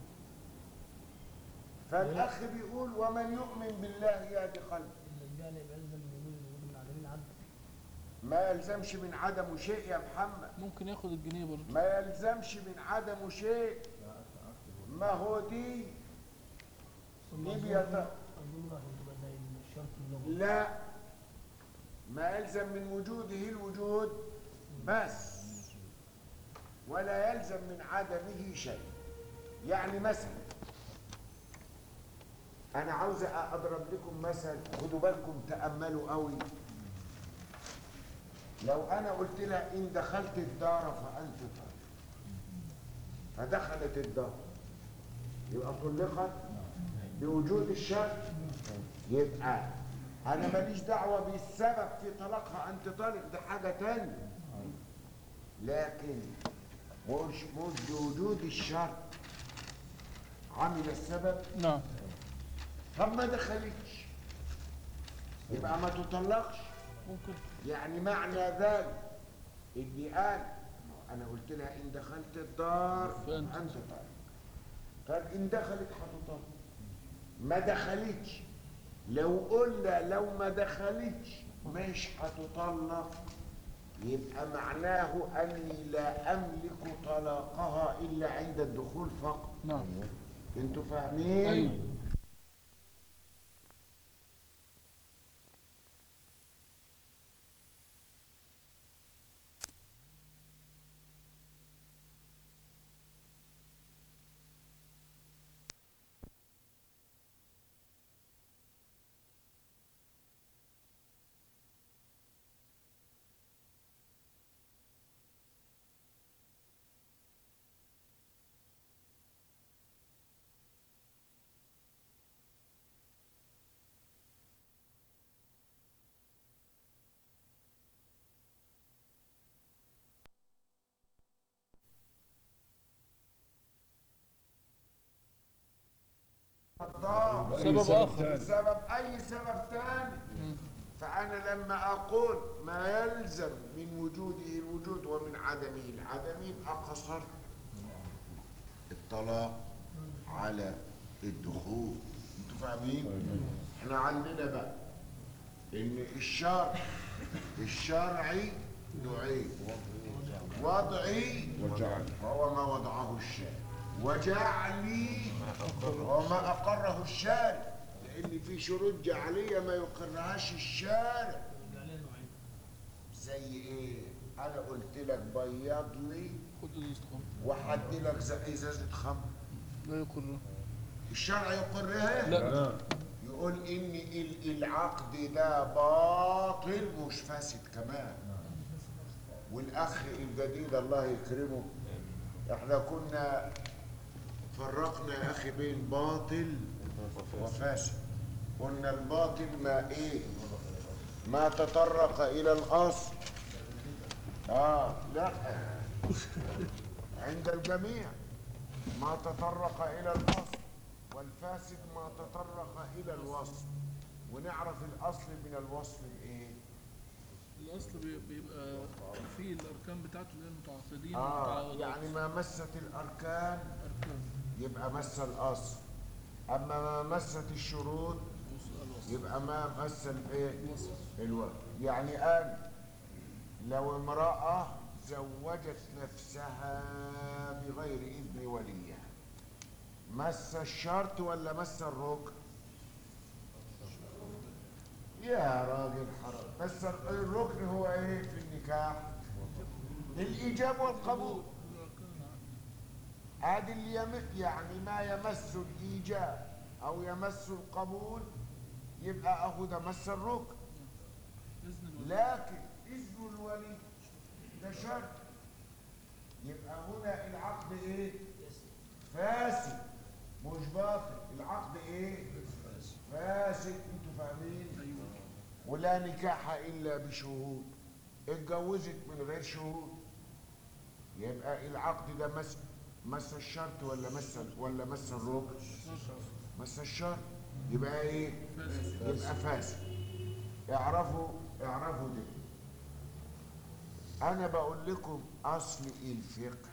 فالأخ بيقول ومن يؤمن بالله يهدي قلبه الجهل يلزم من وجود الوجود من عدم العدل ما يلزمش من عدمه شيء يا محمد ممكن ياخد الجنيه برضه ما يلزمش من عدمه شيء ما هو دي دي بيت... الظهور هتبقى زي الشرط اللغوي لا ما يلزم من وجوده الوجود بس ولا يلزم من عدمه شيء يعني مثلا انا عاوز اضرب لكم مثل خدوا بالكم تاملوا قوي لو انا قلت لها ان دخلت الدار فانت طالق فدخلت الدار يبقى طلقت بوجود الشرط يبقى انا ماليش دعوه بالسبب في طلاقها انت طالق ده حاجه تانية لكن مش مش بوجود الشرط عمل السبب نعم طب ما دخلتش يبقى ما تطلقش ممكن يعني معنى ذلك اللي قال انا قلت لها ان دخلت الدار فأنت- انت طالق طب ان دخلت هتطلق ما دخلتش لو قلنا لو ما دخلتش مش هتطلق يبقى معناه اني لا املك طلاقها الا عند الدخول فقط نعم انتوا فاهمين ايوه الضار سبب اخر سبب اي سبب تاني فانا لما اقول ما يلزم من وجوده الوجود ومن عدمه العدم يبقى قصرت الطلاق على الدخول انتوا فاهمين احنا عندنا بقى ان الشرع الشرعي نوعين وضعي وهو ما وضعه الشارع وجعلي وما أقره الشارع لأن في شروط جعلية ما يقرهاش الشارع زي إيه؟ أنا قلت لك بيض لي خد ازازة خمر وحد لك زي إزازة خمر لا يقر الشرع يقرها؟ لا يقول إن ال- العقد ده باطل مش فاسد كمان والأخ الجديد الله يكرمه احنا كنا فرقنا يا أخي بين باطل وفاسد قلنا الباطل ما إيه ما تطرق إلى الأصل آه لا عند الجميع ما تطرق إلى الأصل والفاسد ما تطرق إلى الوصف ونعرف الأصل من الوصف الإيه الاصل بي- بيبقى فيه الاركان بتاعته اللي هي المتعاقدين آه والمتعاقدات. يعني ما مست الأركان اركان يبقى مس الأصل أما ما مست الشروط يبقى ما مس الإيه الوقت يعني قال لو امرأة زوجت نفسها بغير إذن وليها مس الشرط ولا مس الركن يا راجل حرام بس الركن هو ايه في النكاح الايجاب والقبول ادي اللي يم... يعني ما يمس الايجاب او يمس القبول يبقى اهو ده مس الركن باذن الله لكن اذن الولي ده شرط يبقى هنا العقد ايه فاسد مش باطل العقد ايه فاسد انتوا فاهمين ايوه ولا نكاح الا بشهود اتجوزت من غير شهود يبقى العقد ده مس مس الشرط ولا مس ولا مس الركن مس الشرط يبقى ايه يبقى فاسد اعرفوا اعرفوا دي انا بقول لكم اصل الفقه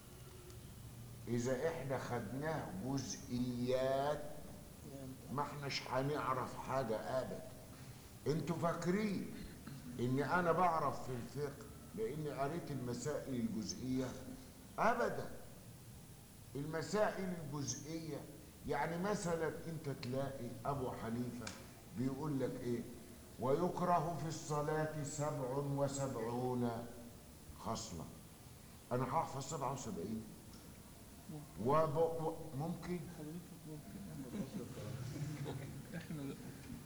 اذا احنا خدناه جزئيات ما احناش هنعرف حاجه ابدا انتوا فاكرين ان انا بعرف في الفقه لاني قريت المسائل الجزئيه ابدا المسائل الجزئيه يعني مثلا انت تلاقي ابو حنيفه بيقول لك ايه ويكره في الصلاه سبع وسبعون خصله انا هحفظ سبعه وسبعين وب... و... ممكن احنا لا.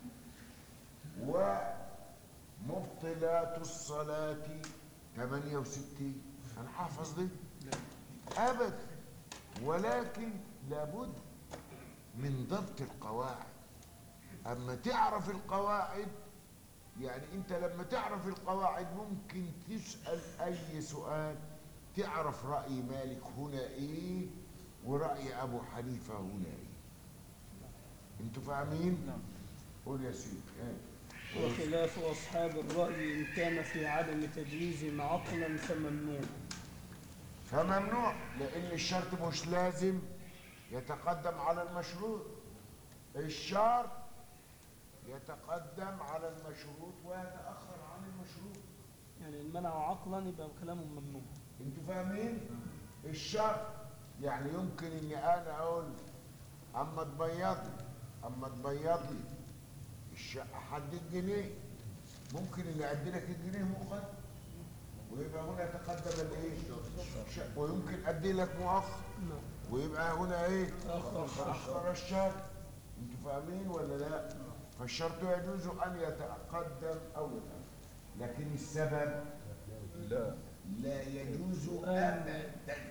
ومبطلات الصلاة 68 أنا حافظ دي لا. أبدا ولكن لابد من ضبط القواعد أما تعرف القواعد يعني أنت لما تعرف القواعد ممكن تسأل أي سؤال تعرف رأي مالك هنا إيه ورأي أبو حنيفة هنا إيه أنتوا فاهمين؟ نعم. قول يا سيدي إيه؟ وخلاف أصحاب الرأي إن كان في عدم تجويز عقلا فممنوع فممنوع لان الشرط مش لازم يتقدم على المشروط الشرط يتقدم على المشروط ويتاخر عن المشروط يعني إن منعوا عقلا يبقى كلامهم ممنوع انتوا فاهمين الشرط يعني يمكن اني انا اقول اما تبيض لي اما تبيض لي الشقه حد الجنيه ممكن اني ادي لك الجنيه مؤخر ويبقى هنا يتقدم الايه الشق- ويمكن ادي لك مؤخر نعم ويبقى هنا ايه آخر اخر الشرط انتوا فاهمين ولا لا فالشرط يجوز ان يتقدم او يتاخر لكن السبب لا لا يجوز ابدا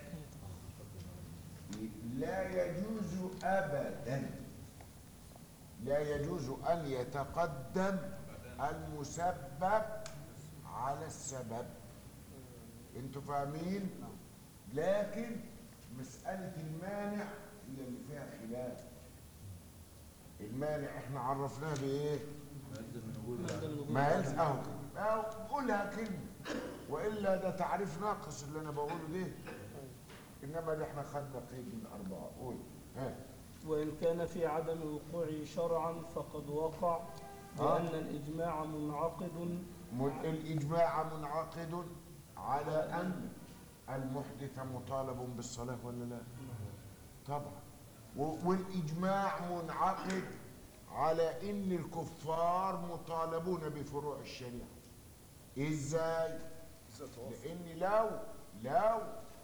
لا يجوز ابدا لا يجوز ان يتقدم المسبب على السبب انتوا فاهمين لكن مساله المانع هي اللي فيها خلاف المانع احنا عرفناه بايه ما يلزم اهو كده. أهو قولها كلمه والا ده تعريف ناقص اللي انا بقوله ده انما ده احنا خدنا قيد من اربعه قول ها وإن كان في عدم وقوعه شرعا فقد وقع لأن الإجماع منعقد م- الاجماع منعقد على ان المحدث مطالب بالصلاه ولا لا طبعا و- والاجماع منعقد على ان الكفار مطالبون بفروع الشريعه ازاي لان لو لو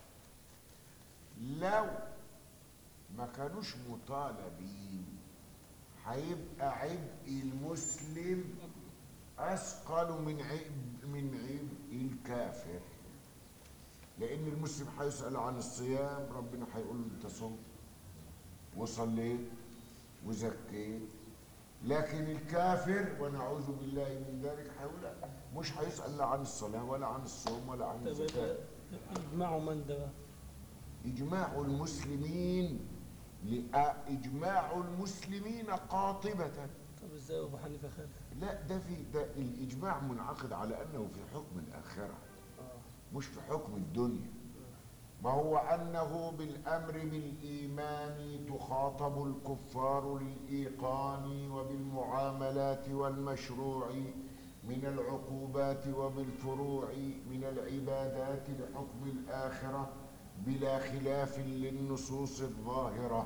لو ما كانوش مطالبين هيبقى عبء المسلم اثقل من عبء من عبء الكافر لان المسلم هيسال عن الصيام ربنا هيقول له انت صمت وصليت وزكيت لكن الكافر ونعوذ بالله من ذلك هيقول لا، مش هيسال لا عن الصلاه ولا عن الصوم ولا عن طب الزكاه إجماع من ده بقى؟ إجماع المسلمين لأ- إجماع المسلمين قاطبة طب إزاي أبو حنيفة خالف؟ لا ده في ده الإجماع منعقد على أنه في حكم الآخرة آه. مش في حكم الدنيا ما هو أنه بالأمر بالإيمان تخاطب الكفار للإيقان وبالمعاملات والمشروع من العقوبات وبالفروع من العبادات لحكم الآخرة بلا خلاف للنصوص الظاهرة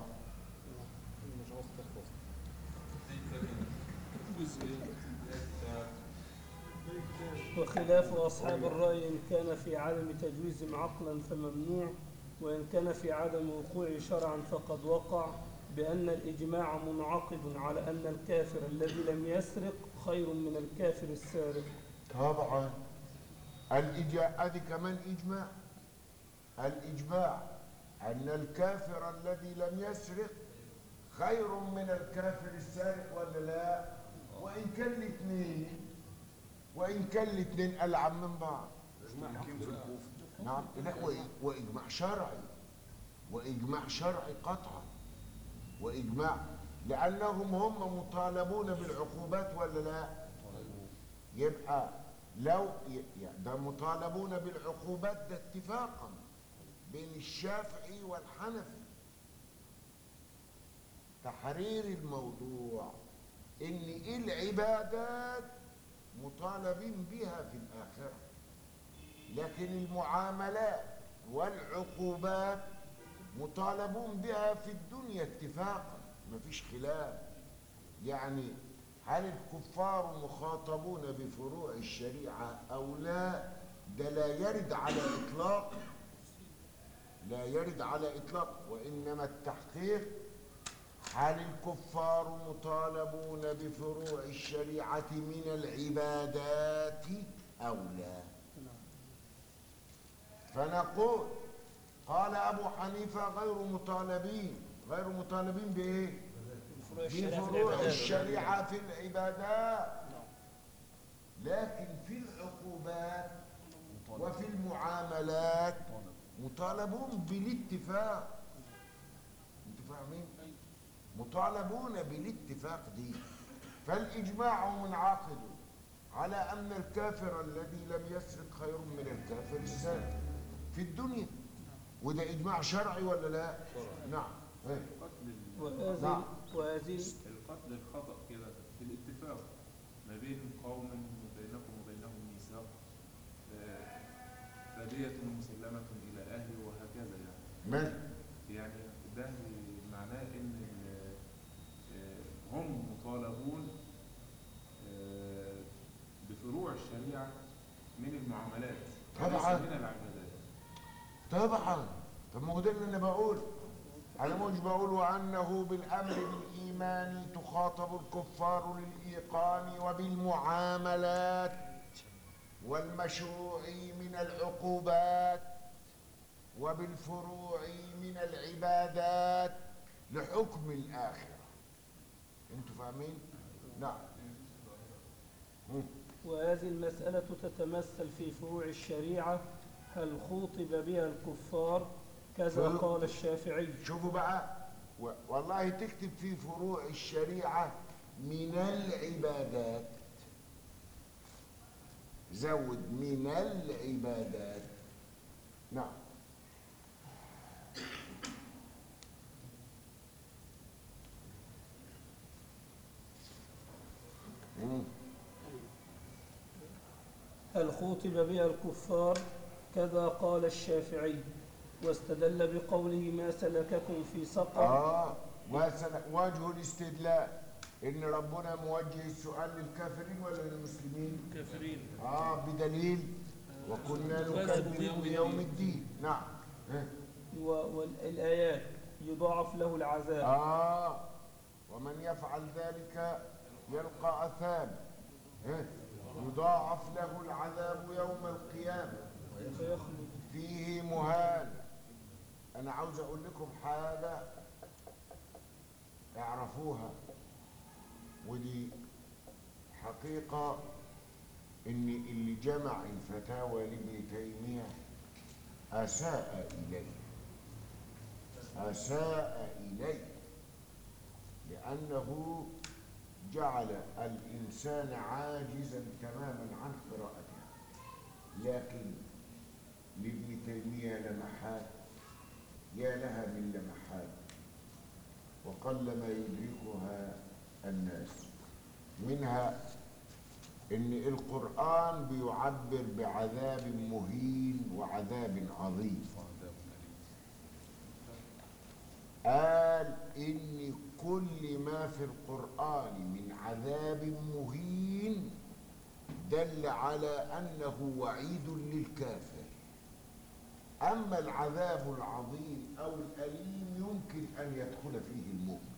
وخلاف أصحاب الرأي إن كان في عدم تجويز عقلا فممنوع وإن كان في عدم وقوعه شرعا فقد وقع بأن الإجماع منعقد على أن الكافر الذي لم يسرق خير من الكافر السارق طبعا الإجاء هذه كمان إجماع الإجماع أن الكافر الذي لم يسرق خير من الكافر السارق ولا لا وإن كان الاثنين وإن كان الاثنين ألعن من بعض نعم لا وإ- وإجماع شرعي وإجماع شرعي قطعا وإجماع لأنهم هم مطالبون بالعقوبات ولا لا يبقى لو ي- يعني ده مطالبون بالعقوبات ده اتفاقا بين الشافعي والحنفي تحرير الموضوع ان العبادات مطالبين بها في الاخره لكن المعاملات والعقوبات مطالبون بها في الدنيا اتفاقا مفيش خلاف يعني هل الكفار مخاطبون بفروع الشريعة أو لا ده لا يرد على إطلاق لا يرد على إطلاق وإنما التحقيق هل الكفار مطالبون بفروع الشريعة من العبادات أو لا فنقول قال أبو حنيفة غير مطالبين غير مطالبين بإيه؟ فروع الشريعة في بفروع العبادات. الشريعة في العبادات لكن في العقوبات وفي المعاملات مطالبون بالاتفاق انتوا فاهمين مطالبون بالاتفاق دي فالإجماع منعقد على أن الكافر الذي لم يسرق خير من الكافر السارق في الدنيا وده إجماع شرعي ولا لا؟ نعم إيه. قتل ال- وهذه نعم. وهذه القتل الخطأ كده في الاتفاق ما بين قوم بينكم وبينهم ميثاق ف- فدية مسلمة إلى أهله وهكذا يعني من يعني ده معناه إن ال- آه، هم مطالبون آه، بفروع الشريعة من المعاملات طبعاً. وليس من العبادات طبعا طب ما هو ده اللي انا بقول انا مش بقول وانه بالامر بالايمان تخاطب الكفار للايقان وبالمعاملات والمشروع من العقوبات وبالفروع من العبادات لحكم الاخره انتوا فاهمين نعم مم. وهذه المسألة تتمثل في فروع الشريعة هل خوطب بها الكفار كذا فروع- قال الشافعي شوفوا بقى و- والله تكتب في فروع الشريعة من العبادات زود من العبادات نعم مم. هل خوطب بها الكفار كذا قال الشافعي واستدل بقوله ما سلككم في سقر آه وسن- وجه الاستدلال إن ربنا موجه السؤال للكافرين ولا للمسلمين؟ كافرين آه بدليل وكنا نكذب نكذب بيوم بيوم الدين. الدين نعم إيه؟ و- والآيات يضاعف له العذاب آه ومن يفعل ذلك يلقى أثام إيه؟ يضاعف له العذاب يوم القيامة فيخلد فيه مهان أنا عاوز أقول لكم حاجة اعرفوها ودي حقيقة إن اللي جمع الفتاوى لابن تيمية أساء إليه أساء إليه لأنه جعل الإنسان عاجزا تماما عن قراءته لكن لابن تيمية لمحات يا لها من لمحات وقلما يدركها الناس منها ان القرآن بيعبر بعذاب مهين وعذاب عظيم قال ان كل ما في القرآن من عذاب مهين دل على انه وعيد للكافر اما العذاب العظيم او الاليم يمكن ان يدخل فيه المؤمن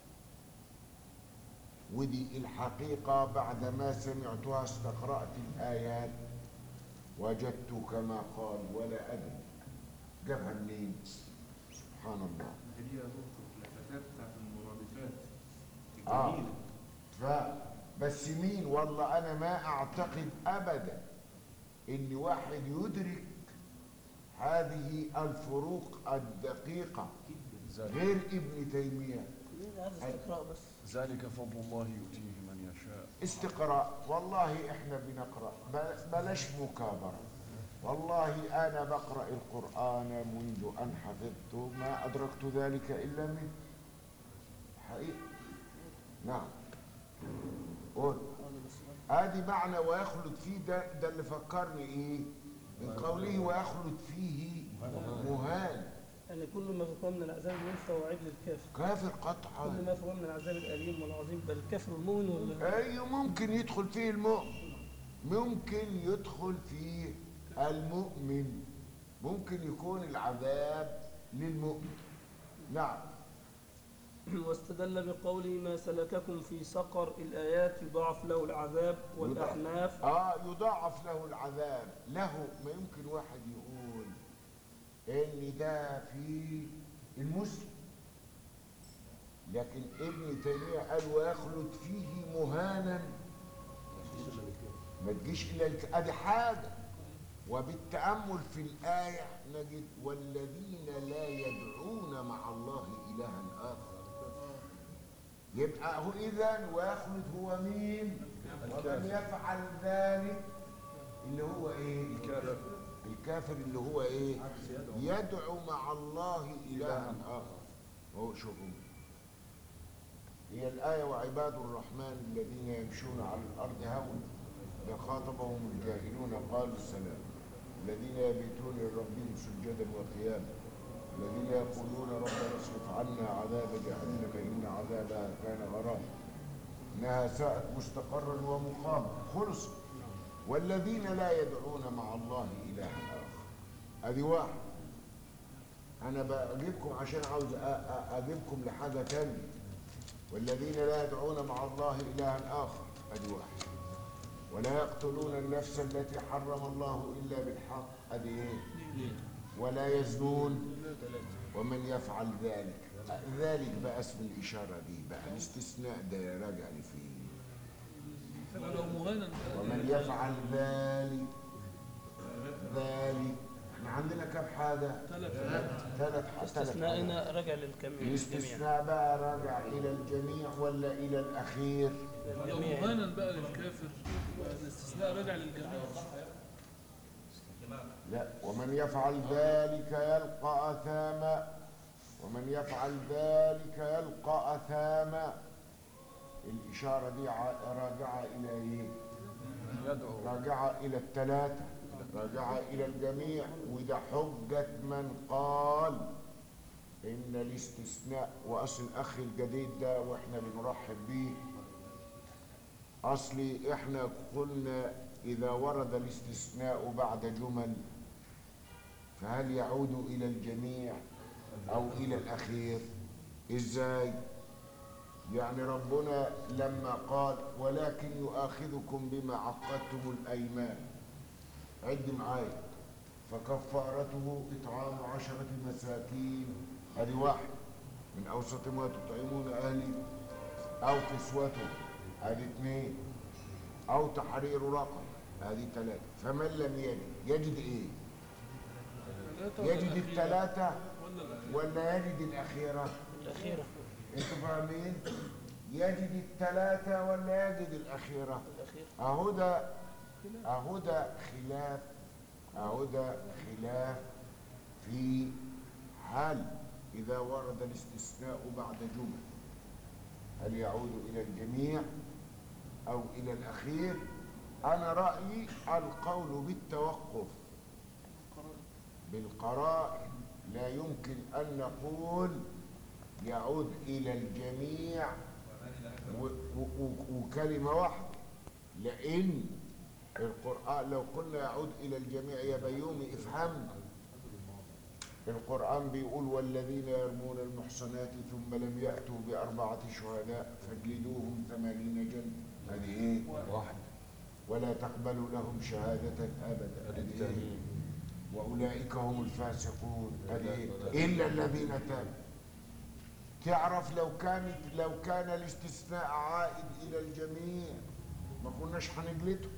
ودي الحقيقه بعدما سمعتها استقرات الايات وجدت كما قال ولا ادري جابها منين سبحان الله هي الفتاة بتاعت المرادفات آه. الجميلة ف بس مين والله انا ما اعتقد ابدا ان واحد يدرك هذه الفروق الدقيقه غير ابن تيميه عايز استقراء بس ذلك فضل الله يؤتيه من يشاء استقراء والله احنا بنقرا ب- بلاش مكابره والله انا بقرا القران منذ ان حفظت ما ادركت ذلك الا منه حقيقه نعم قول ادي معنى ويخلد فيه ده ده اللي فكرني ايه من قوله ويخلد فيه مهان يعني كل ما فوق من العذاب ينفع وعيد للكافر كافر كل قطعا ما فوق من العذاب الأليم والعظيم بل الكافر المؤمن ولا ايوه ممكن يدخل فيه المؤمن ممكن يدخل فيه المؤمن ممكن يكون العذاب للمؤمن نعم واستدل بقوله ما سلككم في سقر الآيات يضاعف له العذاب والأحناف اه يضاعف له العذاب له ما يمكن واحد يقول ان ده في المسلم لكن ابن تيميه قال ويخلد فيه مهانا ما تجيش الى الك... ادي حاجه وبالتامل في الايه نجد والذين لا يدعون مع الله الها اخر يبقى هو اذا ويخلد هو مين ومن يفعل ذلك اللي هو ايه الكافر اللي هو ايه يدعو مع الله الها اخر هو شوفوا هي الآية وعباد الرحمن الذين يمشون على الأرض هون إذا خاطبهم الجاهلون قالوا السلام الذين يبيتون لربهم سجدا وقياما الذين يقولون ربنا اصرف عنا عذاب جهنم إن عذابها كان غراما إنها ساءت مستقرا ومقاما خلص والذين لا يدعون مع الله إلها آخر أدي واحد أنا بجيبكم عشان عاوز أ- أ- أجيبكم لحاجة تانية والذين لا يدعون مع الله إلها آخر أدي واحد ولا يقتلون النفس التي حرم الله إلا بالحق أدي إيه ولا يزنون ومن يفعل ذلك ذلك بقى اسم الإشارة دي بقى الاستثناء ده راجع لفين ولو مهانا ومن يفعل ذلك ذلك احنا عندنا كم حاجة ثلاث ثلاث ثلاث حاجات استثنائنا رجع للكم- للجميع الاستثناء بقى راجع إلى الجميع ولا إلى الأخير لو للجميع مهانا بقى للكافر يبقى الاستثناء راجع للجميع لا ومن يفعل ذلك يلقى أثاما ومن يفعل ذلك يلقى أثاما الإشارة دي ع- راجعة إلى إيه؟ يدعو راجعة إلى الثلاثة راجعة إلى الجميع وده حجة من قال إن الاستثناء وأصل الأخ الجديد ده وإحنا بنرحب بيه أصلي إحنا قلنا إذا ورد الاستثناء بعد جمل فهل يعود إلى الجميع أو إلى الأخير إزاي يعني ربنا لما قال ولكن يؤاخذكم بما عقدتم الأيمان عد معايا فكفارته إطعام عشرة مساكين هذه واحد من أوسط ما تطعمون أهلي أو كسوتهم هذه اثنين أو تحرير رقم هذه ثلاثة فمن لم يجد يجد إيه؟ ثلاثة ولا يجد الأخيرة؟ الثلاثة ولا الأخيرة؟ ولا يجد الأخيرة؟ الأخيرة انتوا فاهمين؟ يجد الثلاثة ولا يجد الأخيرة؟ الأخيرة أهو ده أهو ده خلاف أهو ده خلاف في هل إذا ورد الاستثناء بعد جمل هل يعود إلى الجميع أو إلى الأخير؟ أنا رأيي القول بالتوقف بالقرائن لا يمكن أن نقول يعود إلى الجميع و- و- و- وكلمة واحدة لأن القرآن لو قلنا يعود إلى الجميع يا بيومي افهمنا القرآن بيقول والذين يرمون المحصنات ثم لم يأتوا بأربعة شهداء فاجلدوهم ثمانين جلد هذه إيه؟ واحدة ولا تقبلوا لهم شهادة أبدا هذه إيه؟ وأولئك هم الفاسقون هذه إيه؟ إلا الذين تابوا تعرف لو كانت لو كان الاستثناء عائد إلى الجميع ما كناش هنجلده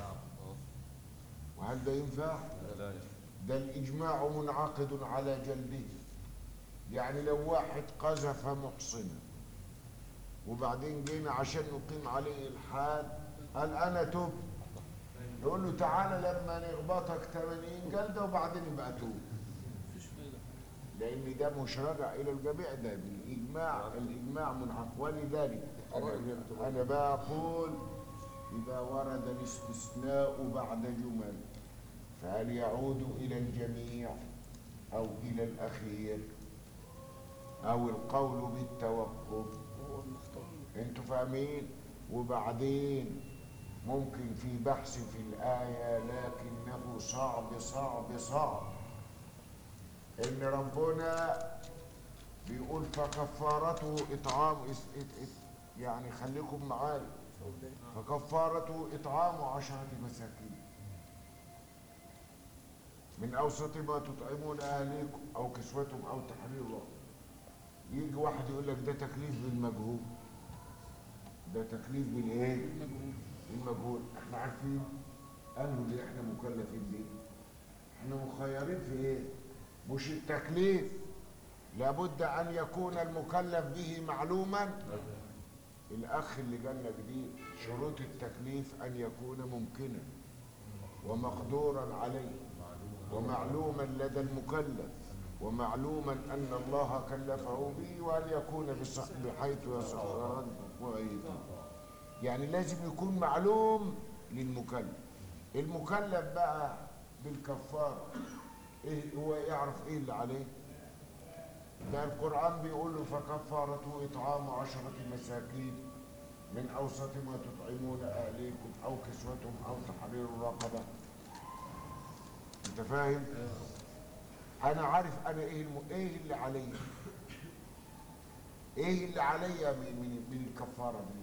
وهل ده ينفع؟ لا ده الإجماع منعقد على جلده يعني لو واحد قذف محصنا وبعدين جينا عشان نقيم عليه الحال قال انا تبت نقول له تعالى لما نخبطك 80 جلده وبعدين يبقى توب مفيش فايدة لان ده مش راجع الى الجميع ده بالاجماع الاجماع منعقد ولذلك أنا- انا بقى اقول اذا ورد الاستثناء بعد جمل فهل يعود الى الجميع او الى الاخير او القول بالتوقف هو المختار انتوا فاهمين وبعدين ممكن في بحث في الآية لكنه صعب صعب صعب إن ربنا بيقول فكفارته إطعام إس- إت- إت- يعني خليكم معايا فكفارته إطعام عشرة مساكين من أوسط ما تطعمون أهليكم أو كسوتهم أو تحرير رقبة يجي واحد يقول لك ده تكليف بالمجهول ده تكليف بالايه؟ مجهول بالمجهول احنا عارفين انه اللي احنا مكلفين بيه احنا مخيرين في ايه؟ مش التكليف لابد ان يكون المكلف به معلوما الاخ اللي جالنا جديد شروط التكليف ان يكون ممكنا ومقدورا عليه ومعلوما لدى المكلف ومعلوما ان الله كلفه به وان يكون بص- بحيث يصح وغيره يعني لازم يكون معلوم للمكلف المكلف بقى بالكفاره ايه هو يعرف ايه اللي عليه ده القرآن بيقول له فكفارته إطعام عشرة مساكين من أوسط ما تطعمون أهليكم أو كسوتهم أو تحرير رقبة أنت فاهم؟ أنا عارف أنا إيه الم... إيه اللي عليا إيه اللي عليا من من من الكفارة دي؟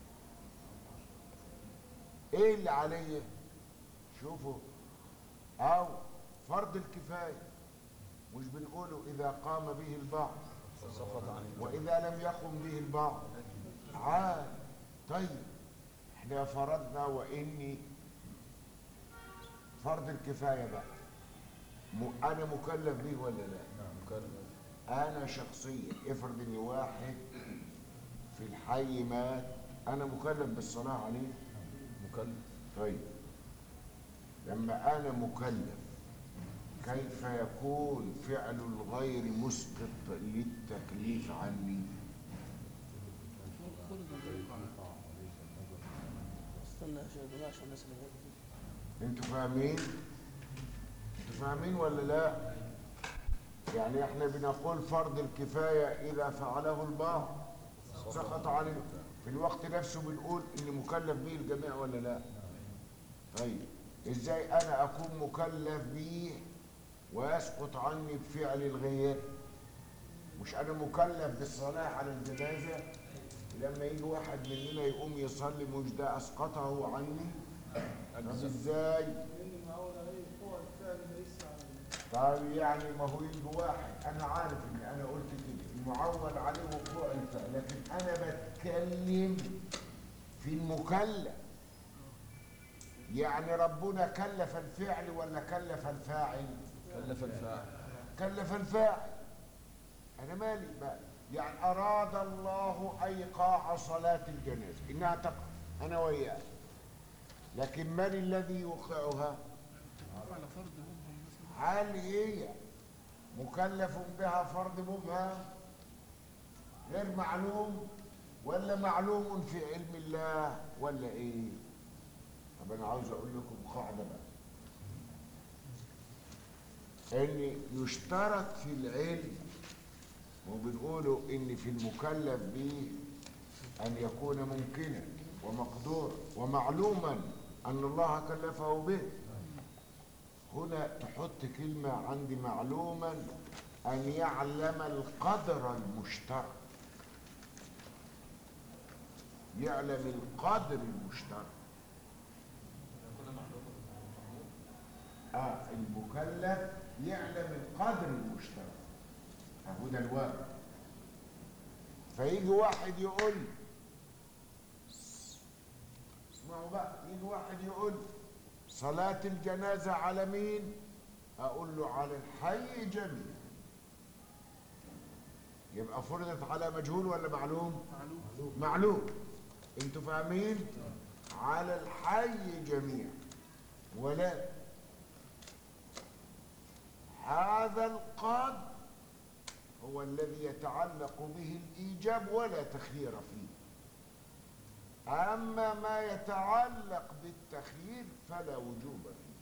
إيه اللي عليا؟ شوفوا أو فرض الكفاية مش بنقوله إذا قام به البعض وإذا لم يقم به البعض عاد طيب احنا فرضنا وإني فرض الكفاية بقى م- أنا مكلف به ولا لا؟ أنا شخصيا افرض إن واحد في الحي مات أنا مكلف بالصلاة عليه مكلف طيب لما أنا مكلف كيف يكون فعل الغير مسقط للتكليف عني فرض الغيب استنى يا شباب عشان الناس اللي جايه دي. انتوا فاهمين انتوا فاهمين ولا لا يعني احنا بنقول فرض الكفاية إذا فعله البعض سقط عن ال- في الوقت نفسه بنقول إن مكلف به الجميع ولا لا طيب ازاي انا اكون مكلف به ويسقط عني بفعل الغير مش انا مكلف بالصلاة على الجنازة لما يجي واحد مننا يقوم يصلي مش ده اسقطه عني طب ازاي طيب يعني ما هو يجي واحد انا عارف ان انا قلت كده المعول عليه وقوع الفعل لكن انا بتكلم في المكلف يعني ربنا كلف الفعل ولا كلف الفاعل كلف الفاعل كلف الفاعل انا مالي بقى يعني اراد الله ايقاع صلاه الجنازه انها تقع انا وياه لكن من الذي يوقعها على فرض مبهم مثلا هل هي مكلف بها فرض مبهم غير معلوم ولا معلوم في علم الله ولا ايه طب انا عاوز اقول لكم قاعده بقى ان يشترط في العلم وبنقوله ان في المكلف به ان يكون ممكنا ومقدورا ومعلوما ان الله كلفه به هنا تحط كلمة عندي معلوما أن يعلم القدر المشترك يعلم القدر المشترك آه المكلف يعلم القدر المشترك أهو ده الواقع فيجي واحد يقول اسمعوا بقى يجي واحد يقول صلاة الجنازة على مين؟ أقول له على الحي جميعا يبقى فرضت على مجهول ولا معلوم معلوم معلوم انتوا فاهمين على الحي جميعا ولا هذا القدر هو الذي يتعلق به الإيجاب ولا تخيير فيه أما ما يتعلق بالتخيير فلا وجوب فيه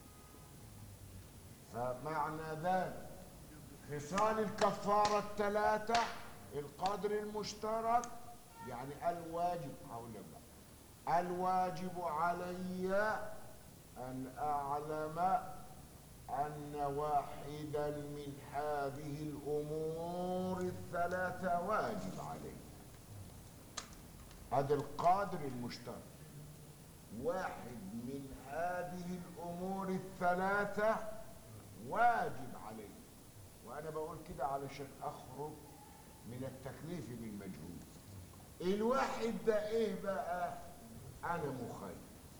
فمعنى ذلك خصال الكفارة الثلاثة القدر المشترك يعني الواجب حول بقى الواجب علي أن أعلم أن واحدا من هذه الأمور الثلاثة واجب علي هذا القادر المشترك واحد من هذه الأمور الثلاثة واجب علي وأنا بقول كده علشان أخرج من التكليف بالمجهول الواحد ده إيه بقى أنا مخير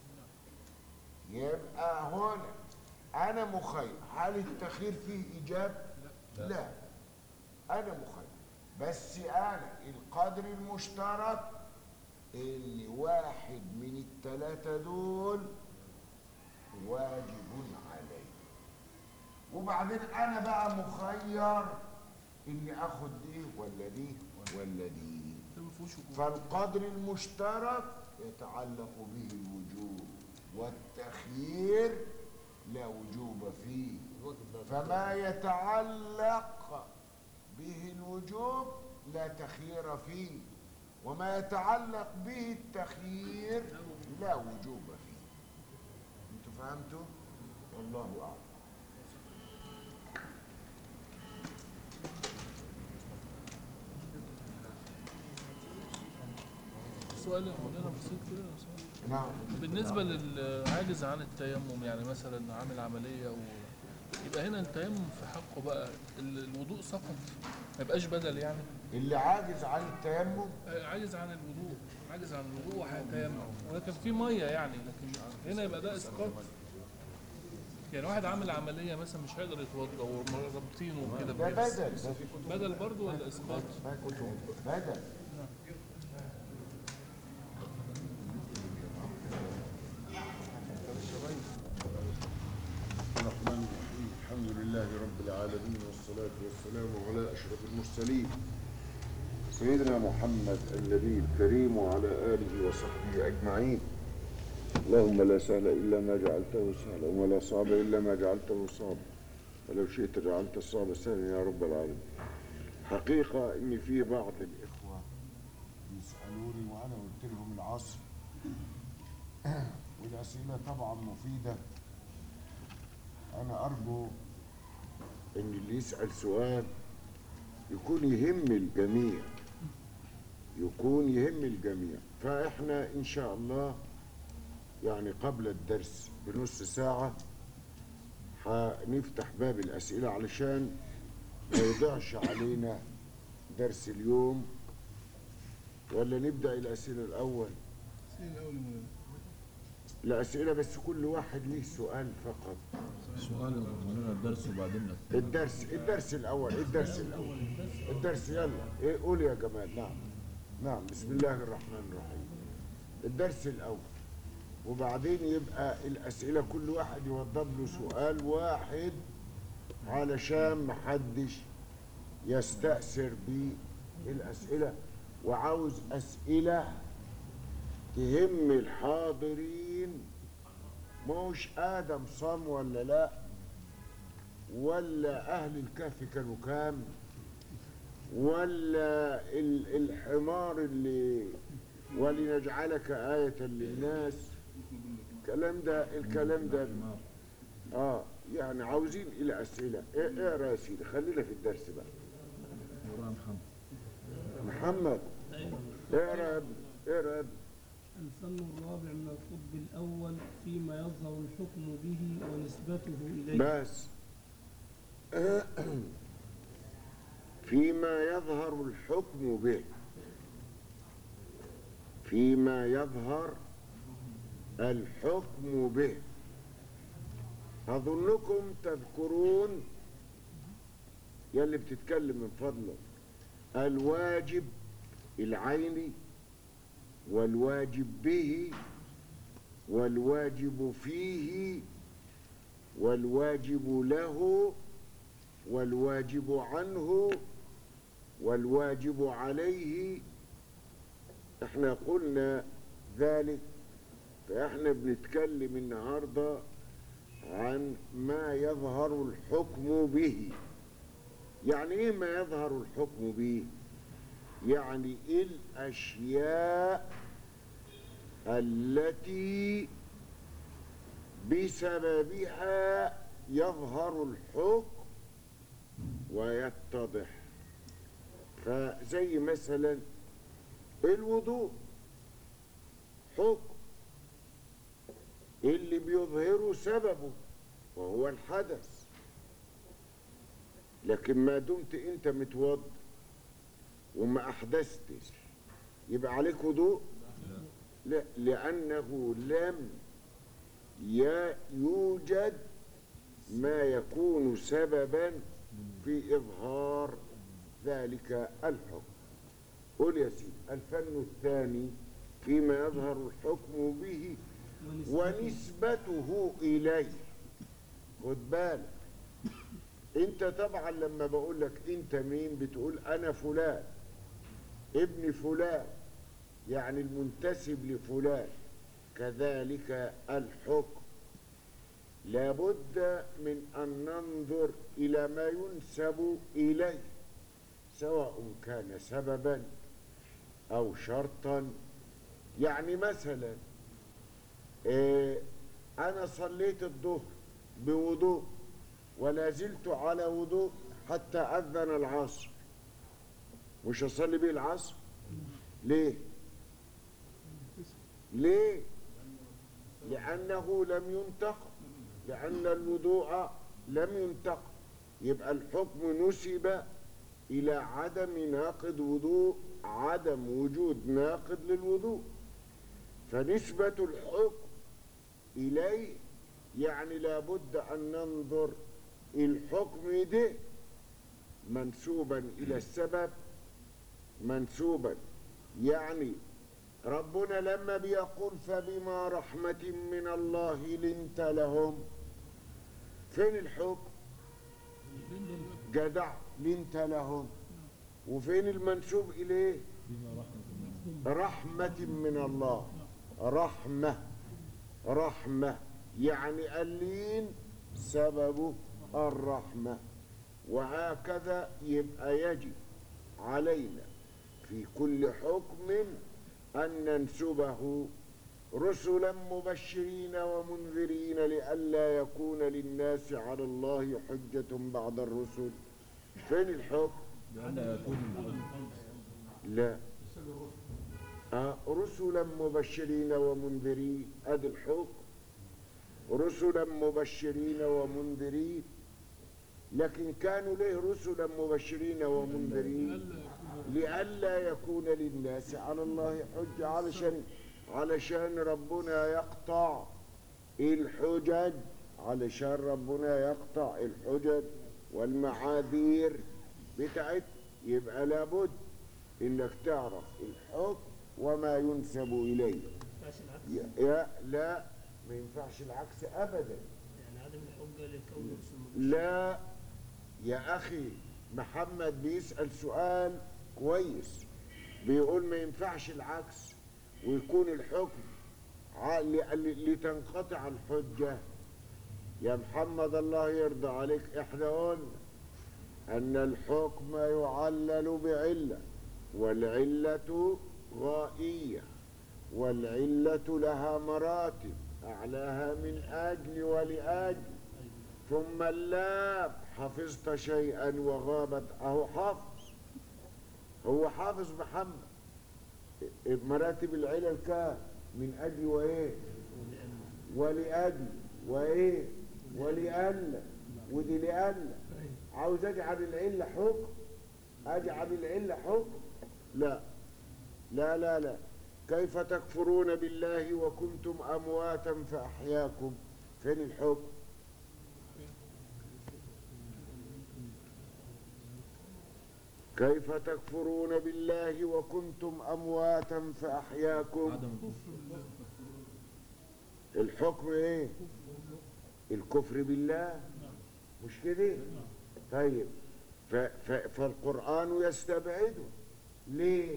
يبقى هنا أنا مخير هل التخيير فيه إيجاب؟ لا, لا. أنا مخير بس أنا القدر المشترك اللي واحد من التلاتة دول واجب علي وبعدين أنا بقى مخير إني آخد دي ولا دي ولا دي ده ما فيهوش وجود فالقدر المشترك يتعلق به الوجوب والتخيير لا وجوب فيه فما يتعلق به الوجوب لا تخيير فيه وما يتعلق به التخيير لا وجوب فيه انتوا فهمتوا والله اعلم سؤال يا مولانا بسيط كده يا أستاذ. نعم بالنسبة للعاجز عن التيمم يعني مثلا عامل عملية و... يبقى هنا التيمم في حقه بقى ال- الوضوء سقط ما يبقاش بدل يعني اللي عاجز عن التيمم آه، عاجز عن الوضوء عاجز عن الوضوء وهيتيمم ولكن في ميه يعني لكن هنا يبقى ده اسقاط يعني واحد عامل عمليه مثلا مش هيقدر يتوضا ورابطينه وكده ده بجبس. بدل بدل برضه ولا اسقاط؟ بدل الرحمن الرحيم الحمد لله رب العالمين والصلاة والسلام على أشرف المرسلين سيدنا محمد النبي الكريم وعلى آله وصحبه أجمعين اللهم لا سهل إلا ما جعلته سهلا ولا صعب إلا ما جعلته صعبا ولو شئت جعلت الصعب سهلا يا رب العالمين حقيقة إن في بعض الإخوة يسألوني وأنا قلت لهم العصر والأسئلة طبعا مفيدة أنا أرجو إن اللي يسأل سؤال يكون يهم الجميع يكون يهم الجميع فإحنا إن شاء الله يعني قبل الدرس بنص ساعة هنفتح باب الأسئلة علشان ما يضيعش علينا درس اليوم ولا نبدأ الأسئلة الأول الأسئلة بس كل واحد ليه سؤال فقط سؤال مولانا الدرس وبعدين الدرس الدرس الأول الدرس الأول الدرس يلا إيه قول يا جمال نعم نعم بسم الله الرحمن الرحيم الدرس الأول وبعدين يبقى الأسئلة كل واحد يوضب له سؤال واحد علشان محدش يستأثر بالأسئلة وعاوز أسئلة تهم الحاضرين مش آدم صام ولا لأ ولا أهل الكهف كانوا كام ولا ال- الحمار اللي ولنجعلك آية للناس الكلام ده الكلام ده اه يعني عاوزين إلى أسئلة إيه اقرا يا سيدي خلينا في الدرس بقى محمد اقرا يا ابني اقرا يا ابني الفن الرابع من القطب الأول فيما يظهر الحكم به ونسبته إليه بس فيما يظهر الحكم به فيما يظهر الحكم به أظنكم تذكرون يلي بتتكلم من فضلك الواجب العيني والواجب به والواجب فيه والواجب له والواجب عنه والواجب عليه احنا قلنا ذلك فاحنا بنتكلم النهارده عن ما يظهر الحكم به يعني ايه ما يظهر الحكم به يعني الاشياء التي بسببها يظهر الحكم ويتضح فزي مثلا الوضوء حكم اللي بيظهره سببه وهو الحدث لكن ما دمت انت متوضى وما احدثتش يبقى عليك وضوء لا لانه لم ي- يوجد ما يكون سببا في اظهار ذلك الحكم قول يا سيدي الفن الثاني فيما يظهر الحكم به ونسبته إليه خد بالك انت طبعا لما بقول لك انت مين بتقول انا فلان ابن فلان يعني المنتسب لفلان كذلك الحكم لابد من ان ننظر الى ما ينسب اليه سواء كان سببا او شرطا يعني مثلا إيه انا صليت الظهر بوضوء ولا زلت على وضوء حتى اذن العصر مش هصلي بيه العصر ليه ليه لانه لم ينتقى لان الوضوء لم ينتقى يبقى الحكم نسب الى عدم ناقض وضوء عدم وجود ناقض للوضوء فنسبة الحكم إليه يعني لابد أن ننظر الحكم ده منسوبا إلى السبب منسوبا يعني ربنا لما بيقول فبما رحمة من الله لنت لهم فين الحكم جدع لنت لهم وفين المنسوب إليه رحمة من الله رحمة رحمة يعني اللين سببه الرحمة وهكذا يبقى يجب علينا في كل حكم أن ننسبه رسلا مبشرين ومنذرين لئلا يكون للناس على الله حجة بعد الرسل فين الحكم؟ لا آه رسلا مبشرين ومنذرين ادي الحكم رسلا مبشرين ومنذرين لكن كانوا ليه رسلا مبشرين ومنذرين لئلا يكون للناس على الله حجة علشان علشان ربنا يقطع الحجج علشان ربنا يقطع الحجج والمعاذير بتاعت يبقى لابد انك تعرف الحكم وما ينسب اليه ينفعش العكس يا- يا لا ما ينفعش العكس ابدا يعني عدم الحجة للكون رسول لا يا اخي محمد بيسال سؤال كويس بيقول ما ينفعش العكس ويكون الحكم ع- ل- ل- لتنقطع الحجه يا محمد الله يرضى عليك احنا قلنا ان الحكم يعلل بعله والعله غائيه والعله لها مراتب اعلاها من اجل ولاجل ثم اللام حفظت شيئا وغابت اهو حافظ هو حافظ محمد مراتب العلل كام من اجل وايه ولاجل وايه ولألا ودي لألا عاوز اجعل العله حكم اجعل العله حكم لا لا لا لا كيف تكفرون بالله وكنتم امواتا فاحياكم فين الحكم كيف تكفرون بالله وكنتم أمواتا فأحياكم الحكم ايه الكفر بالله مش كده طيب ف ف فالقرآن يستبعده ليه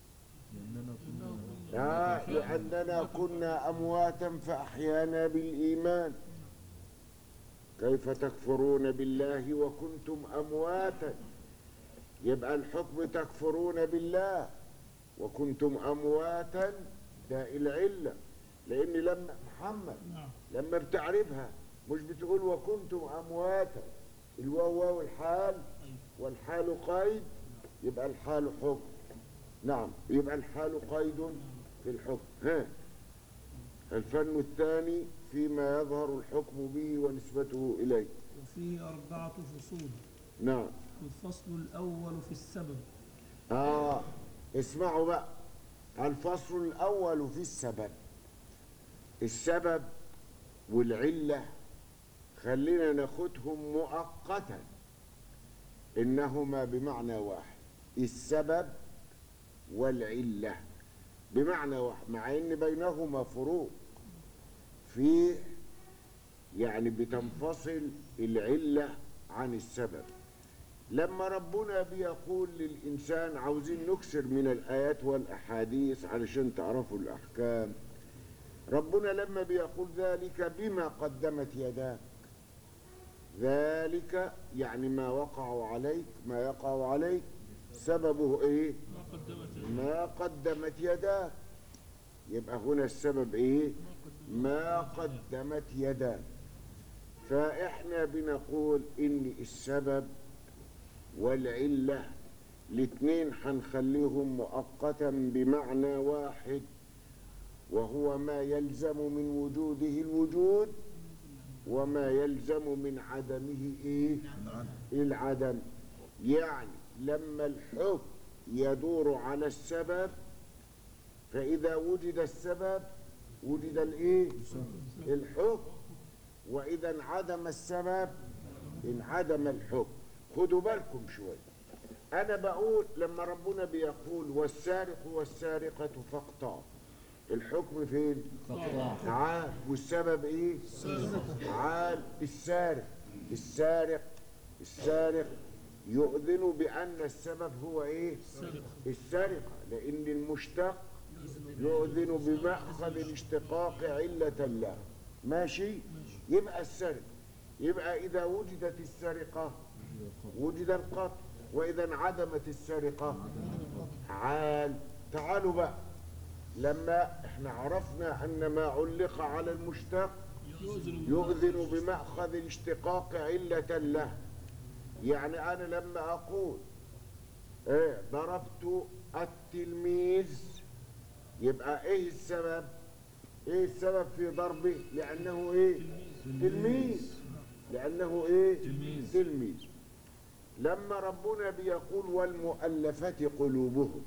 آه لأننا كنا أمواتا فأحيانا بالإيمان كيف تكفرون بالله وكنتم أمواتا يبقى الحكم تكفرون بالله وكنتم أمواتا ده العلة لأن لما محمد لما بتعرفها مش بتقول وكنتم أمواتا الواو واو الحال والحال قيد يبقى الحال حكم نعم يبقى الحال قيد في الحكم ها الفن الثاني فيما يظهر الحكم به ونسبته إليه وفيه أربعة فصول نعم الفصل الأول في السبب آه اسمعوا بقى الفصل الأول في السبب السبب والعلة خلينا ناخدهم مؤقتا إنهما بمعنى واحد السبب والعلة بمعنى واحد مع إن بينهما فروق في يعني بتنفصل العلة عن السبب لما ربنا بيقول للإنسان عاوزين نكسر من الآيات والأحاديث علشان تعرفوا الأحكام ربنا لما بيقول ذلك بما قدمت يداك ذلك يعني ما وقعوا عليك ما يقع عليك سببه ايه ما قدمت يداك يبقى هنا السبب ايه ما قدمت يداك فاحنا بنقول ان السبب والعلة الاتنين هنخليهم مؤقتا بمعنى واحد وهو ما يلزم من وجوده الوجود وما يلزم من عدمه ايه العدم يعني لما الحكم يدور على السبب فإذا وجد السبب وجد الايه الحكم وإذا انعدم السبب انعدم الحكم خدوا بالكم شوية أنا بقول لما ربنا بيقول والسارق والسارقة فاقطعوا الحكم فين؟ تعال والسبب ايه؟ تعال السارق السارق السارق يؤذن بأن السبب هو ايه؟ السرقة لأن المشتق يؤذن بمأخذ الاشتقاق علة له ماشي؟ يبقى السرقة يبقى إذا وجدت السرقة وجد القتل وإذا انعدمت السرقة تعال تعالوا بقى لما احنا عرفنا أن ما علق على المشتق يؤذن بمأخذ الاشتقاق علة له يعني أنا لما أقول ايه ضربت التلميذ يبقى ايه السبب ايه السبب في ضربه لأنه ايه تلميذ لأنه ايه تلميذ, تلميذ. لما ربنا بيقول والمؤلفة قلوبهم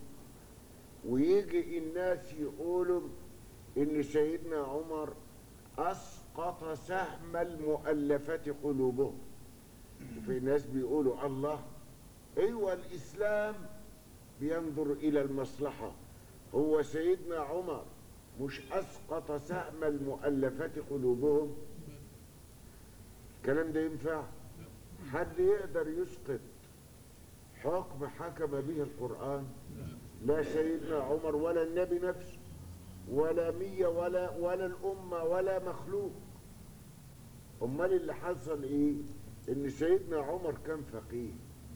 ويجي الناس يقولوا ان سيدنا عمر اسقط سهم المؤلفة قلوبهم وفي ناس بيقولوا الله ايوه الاسلام بينظر الى المصلحة هو سيدنا عمر مش اسقط سهم المؤلفة قلوبهم الكلام ده ينفع حد يقدر يسقط حكم حكم به القرآن لا سيدنا عمر ولا النبي نفسه ولا مية ولا ولا الأمة ولا مخلوق أمال اللي حصل إيه؟ إن سيدنا عمر كان فقيه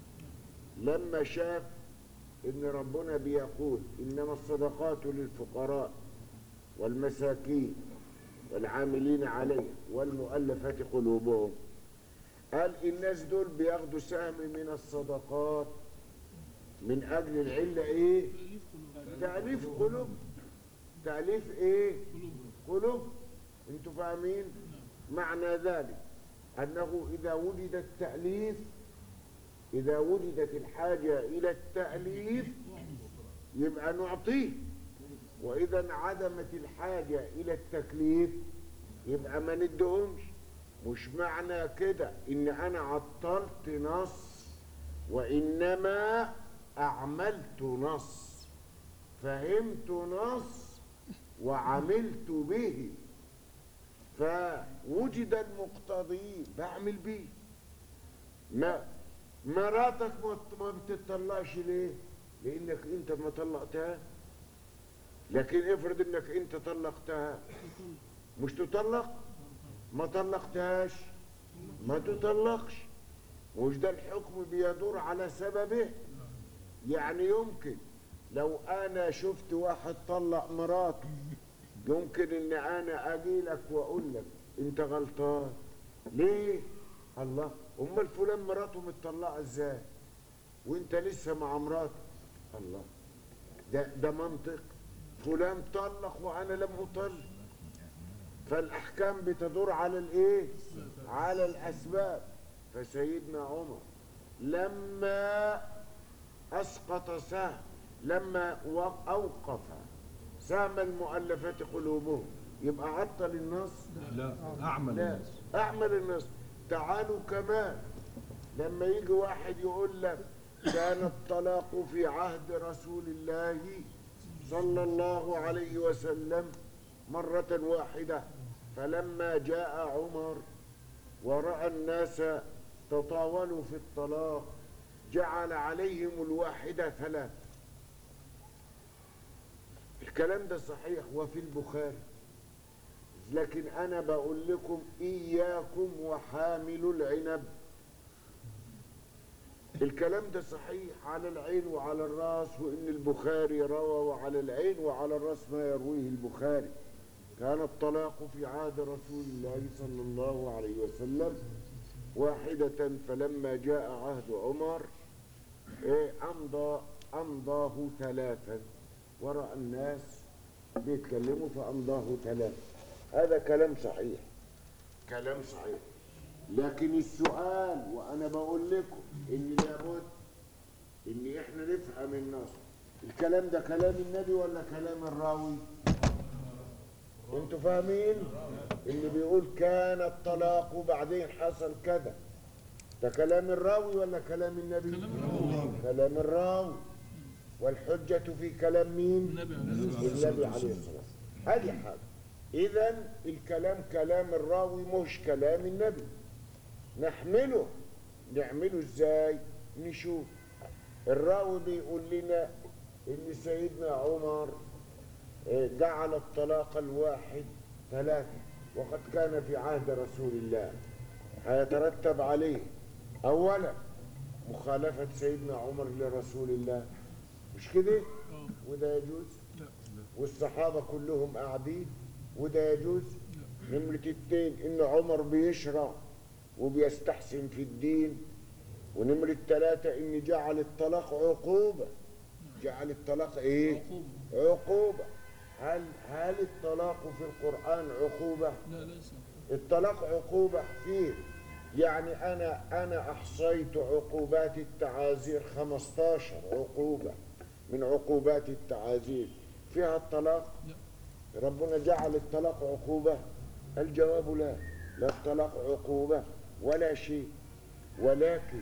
لما شاف إن ربنا بيقول إنما الصدقات للفقراء والمساكين والعاملين عليها والمؤلفة قلوبهم قال الناس دول بياخدوا سهم من الصدقات من أجل العلة إيه؟ تأليف قلوب تأليف إيه؟ قلوب أنتوا فاهمين؟ معنى ذلك أنه إذا وجد التأليف إذا وجدت الحاجة إلى التأليف يبقى نعطيه وإذا انعدمت الحاجة إلى التكليف يبقى ما ندهمش مش معنى كده إن أنا عطلت نص وإنما أعملت نص فهمت نص وعملت به فوجد المقتضي بعمل بيه ما مراتك ما ما بتطلقش ليه لانك انت ما طلقتها لكن افرض انك انت طلقتها مش تطلق ما طلقتهاش ما تطلقش مش ده الحكم بيدور على سببه يعني يمكن لو انا شفت واحد طلق مراته يمكن ان انا اجي لك واقول لك انت غلطان ليه الله امال فلان مراته متطلقه ازاي وانت لسه مع مراتك الله ده ده منطق فلان طلق وانا لم اطلق فالاحكام بتدور على الايه على الاسباب فسيدنا عمر لما اسقط سهم لما و- اوقف سهم المؤلفات قلوبهم يبقى عطل النص لا أعمل لا الناس اعمل النص تعالوا كمان لما يجي واحد يقول لك كان الطلاق في عهد رسول الله صلى الله عليه وسلم مرة واحدة فلما جاء عمر ورأى الناس تطاولوا في الطلاق جعل عليهم الواحدة ثلاث الكلام ده صحيح وفي البخاري لكن انا بقول لكم اياكم وحامل العنب الكلام ده صحيح على العين وعلى الراس وان البخاري روى وعلى العين وعلى الراس ما يرويه البخاري كان الطلاق في عهد رسول الله صلى الله عليه وسلم واحدة فلما جاء عهد عمر إيه، أمضى أمضاه ثلاثا ورأى الناس بيتكلموا فأمضاه ثلاثا هذا كلام صحيح كلام صحيح لكن السؤال وأنا بقول لكم إن لابد إن إحنا نفهم النص الكلام ده كلام النبي ولا كلام الراوي؟ انتوا فاهمين؟ اللي بيقول كان الطلاق وبعدين حصل كذا ده كلام الراوي ولا كلام النبي؟ كلام الراوي. كلام الراوي والحجة في كلام مين؟ النبي عليه الصلاة والسلام. النبي عليه الصلاة والسلام هذه حاجة إذا الكلام كلام الراوي مش كلام النبي نحمله نعمله ازاي؟ نشوف الراوي بيقول لنا إن سيدنا عمر آه، جعل الطلاق الواحد ثلاثة وقد كان في عهد رسول الله هيترتب عليه أولا مخالفة سيدنا عمر لرسول الله مش كده؟ آه. وده يجوز لا. والصحابة كلهم قاعدين وده يجوز نمرة التين إن عمر بيشرع وبيستحسن في الدين ونمرة ثلاثة إن جعل الطلاق عقوبة جعل الطلاق إيه؟ عقوبة. عقوبة هل هل الطلاق في القرآن عقوبة؟ لا ليس الطلاق عقوبة فيه يعني أنا أنا أحصيت عقوبات التعازير 15 عقوبة من عقوبات التعازير فيها الطلاق لا. ربنا جعل الطلاق عقوبة الجواب لا لا الطلاق عقوبة ولا شيء ولكن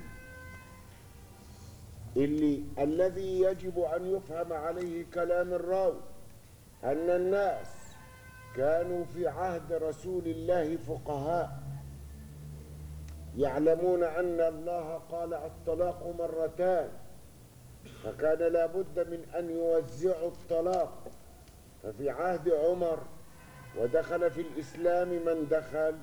اللي الذي يجب أن يفهم عليه كلام الراوي أن الناس كانوا في عهد رسول الله فقهاء يعلمون أن الله قال الطلاق مرتان فكان لابد من أن يوزعوا الطلاق ففي عهد عمر ودخل في الإسلام من دخل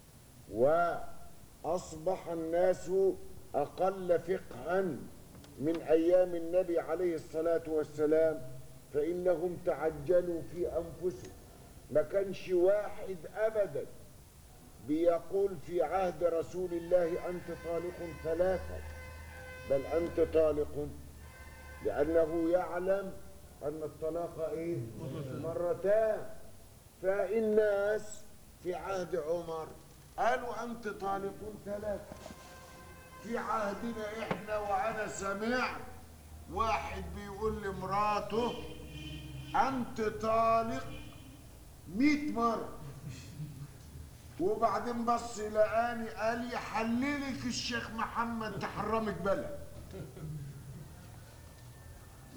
وأصبح الناس أقل فقها من أيام النبي عليه الصلاة والسلام فإنهم تعجلوا في أنفسهم ما كانش واحد أبدا بيقول في عهد رسول الله أنت طالق ثلاثة بل أنت طالق لأنه يعلم أن الطلاق إيه؟ مرتان فالناس في عهد عمر قالوا أنت طالق ثلاثة في عهدنا إحنا وأنا سمعت واحد بيقول لمراته أنت طالق مئة مرة وبعدين بص لقاني قال يحللك الشيخ محمد تحرمك بلد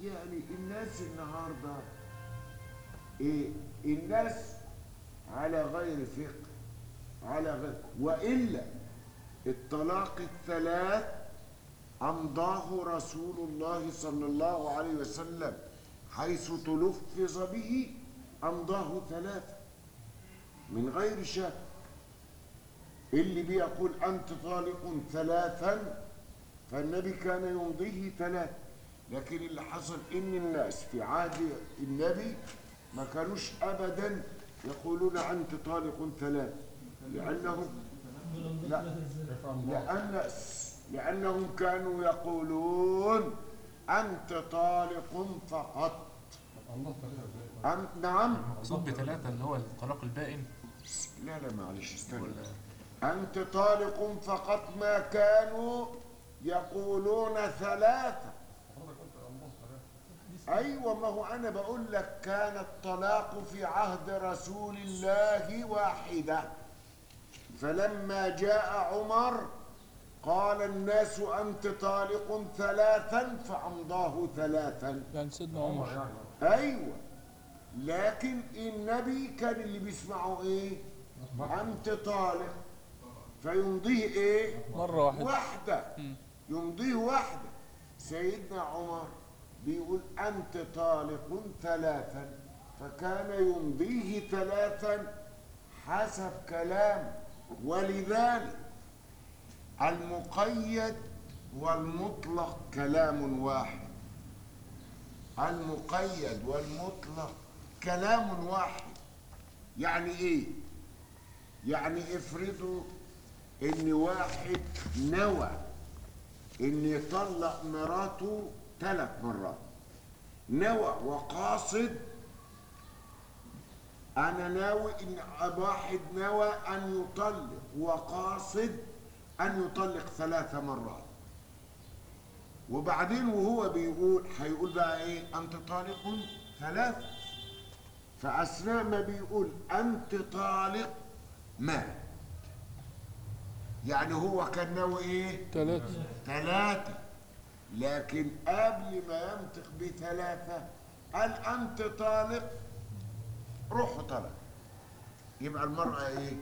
يعني الناس النهارده ايه الناس على غير فقه على غير والا الطلاق الثلاث امضاه رسول الله صلى الله عليه وسلم حيث تلفظ به امضاه ثلاثه من غير شك اللي بيقول انت طالق ثلاثا فالنبي كان يمضيه ثلاث لكن اللي حصل ان الناس في عهد النبي ما كانوش ابدا يقولون انت طالق ثلاث لانهم لا لان لانهم كانوا يقولون انت طالق فقط الله ثلاثة ازاي؟ أنت نعم مقصود بثلاثة اللي هو الطلاق البائن لا لا معلش استنى أنت طالق فقط ما كانوا يقولون ثلاثة حضرتك قلت الله ثلاثة أيوة ما هو أنا بقول لك كان الطلاق في عهد رسول الله واحدة فلما جاء عمر قال الناس أنت طالق ثلاثا فأمضاه ثلاثا يعني سيدنا عمر يعني أيوة لكن النبي كان اللي بيسمعه إيه أنت طالق فيمضيه إيه مرة واحدة واحدة مم. يمضيه واحدة سيدنا عمر بيقول أنت طالق ثلاثا فكان يمضيه ثلاثا حسب كلام ولذلك المقيد والمطلق كلام واحد المقيد والمطلق كلام واحد يعني ايه يعني افرضوا ان واحد نوى ان يطلق مراته ثلاث مرات نوى وقاصد انا ناوي ان واحد نوى ان يطلق وقاصد ان يطلق ثلاث مرات وبعدين وهو بيقول هيقول بقى ايه انت طالق ثلاث فاثناء ما بيقول انت طالق مات يعني هو كان ناوي ايه ثلاثة ثلاثة لكن قبل ما ينطق بثلاثة قال أنت طالق روحوا طلق يبقى المرأة إيه؟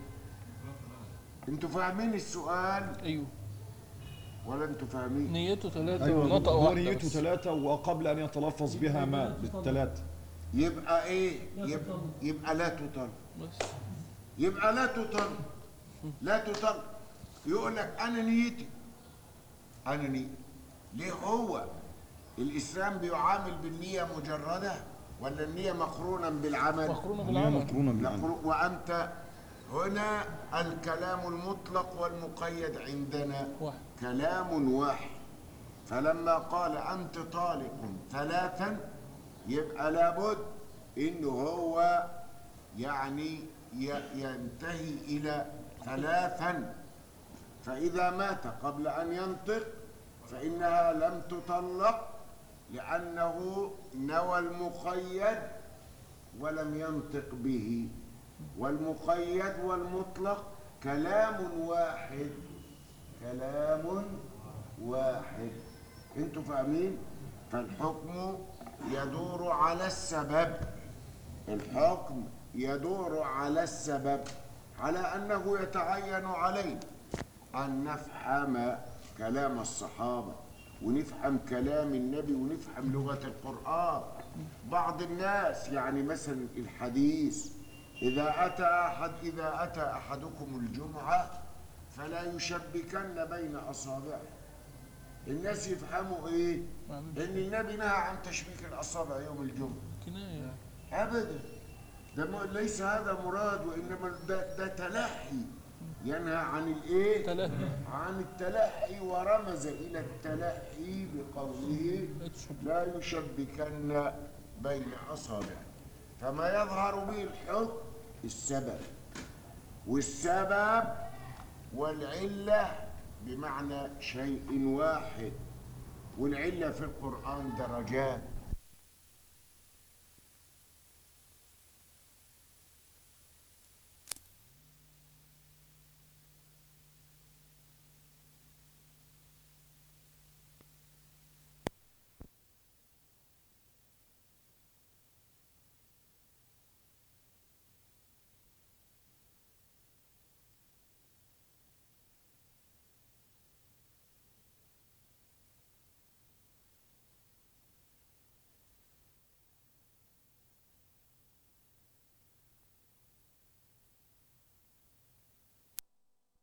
أنتوا فاهمين السؤال ايوه ولا أنتوا فاهمين؟ نيته ثلاثة ايوه ونطق هو واحدة نيته بس. ثلاثة وقبل ان يتلفظ بها ما بالثلاثة يبقى إيه؟ يبقى, يبقى لا تطلق بس يبقى لا تطلق لا تطلق يقول لك انا نيتي انا نيتي ليه هو الاسلام بيعامل بالنيه مجرده ولا النيه مقرونه بالعمل مقرونة هي بالعمل مقرونة بالعمل مقرو- وانت هنا الكلام المطلق والمقيد عندنا واحد كلام واحد فلما قال أنت طالق ثلاثا يبقى لابد إنه هو يعني ي- ينتهي إلى ثلاثا فإذا مات قبل أن ينطق فإنها لم تطلق لأنه نوى المقيد ولم ينطق به والمقيد والمطلق كلام واحد كلام واحد انتوا فاهمين فالحكم يدور على السبب الحكم يدور على السبب على انه يتعين علينا ان نفهم كلام الصحابه ونفهم كلام النبي ونفهم لغه القران بعض الناس يعني مثلا الحديث اذا اتى احد اذا اتى احدكم الجمعه فلا يشبكن بين اصابعه الناس يفهموا ايه معلش. ان النبي نهى عن تشبيك الاصابع يوم الجمعه كناية ابدا ده م- ليس هذا مراد وانما ده, ده تلحي ينهى عن الايه تلهي عن التلحي ورمز الى التلحي بقوله لا يشبكن بين اصابعه فما يظهر به الحكم السبب والسبب والعله بمعنى شيء واحد والعله في القران درجات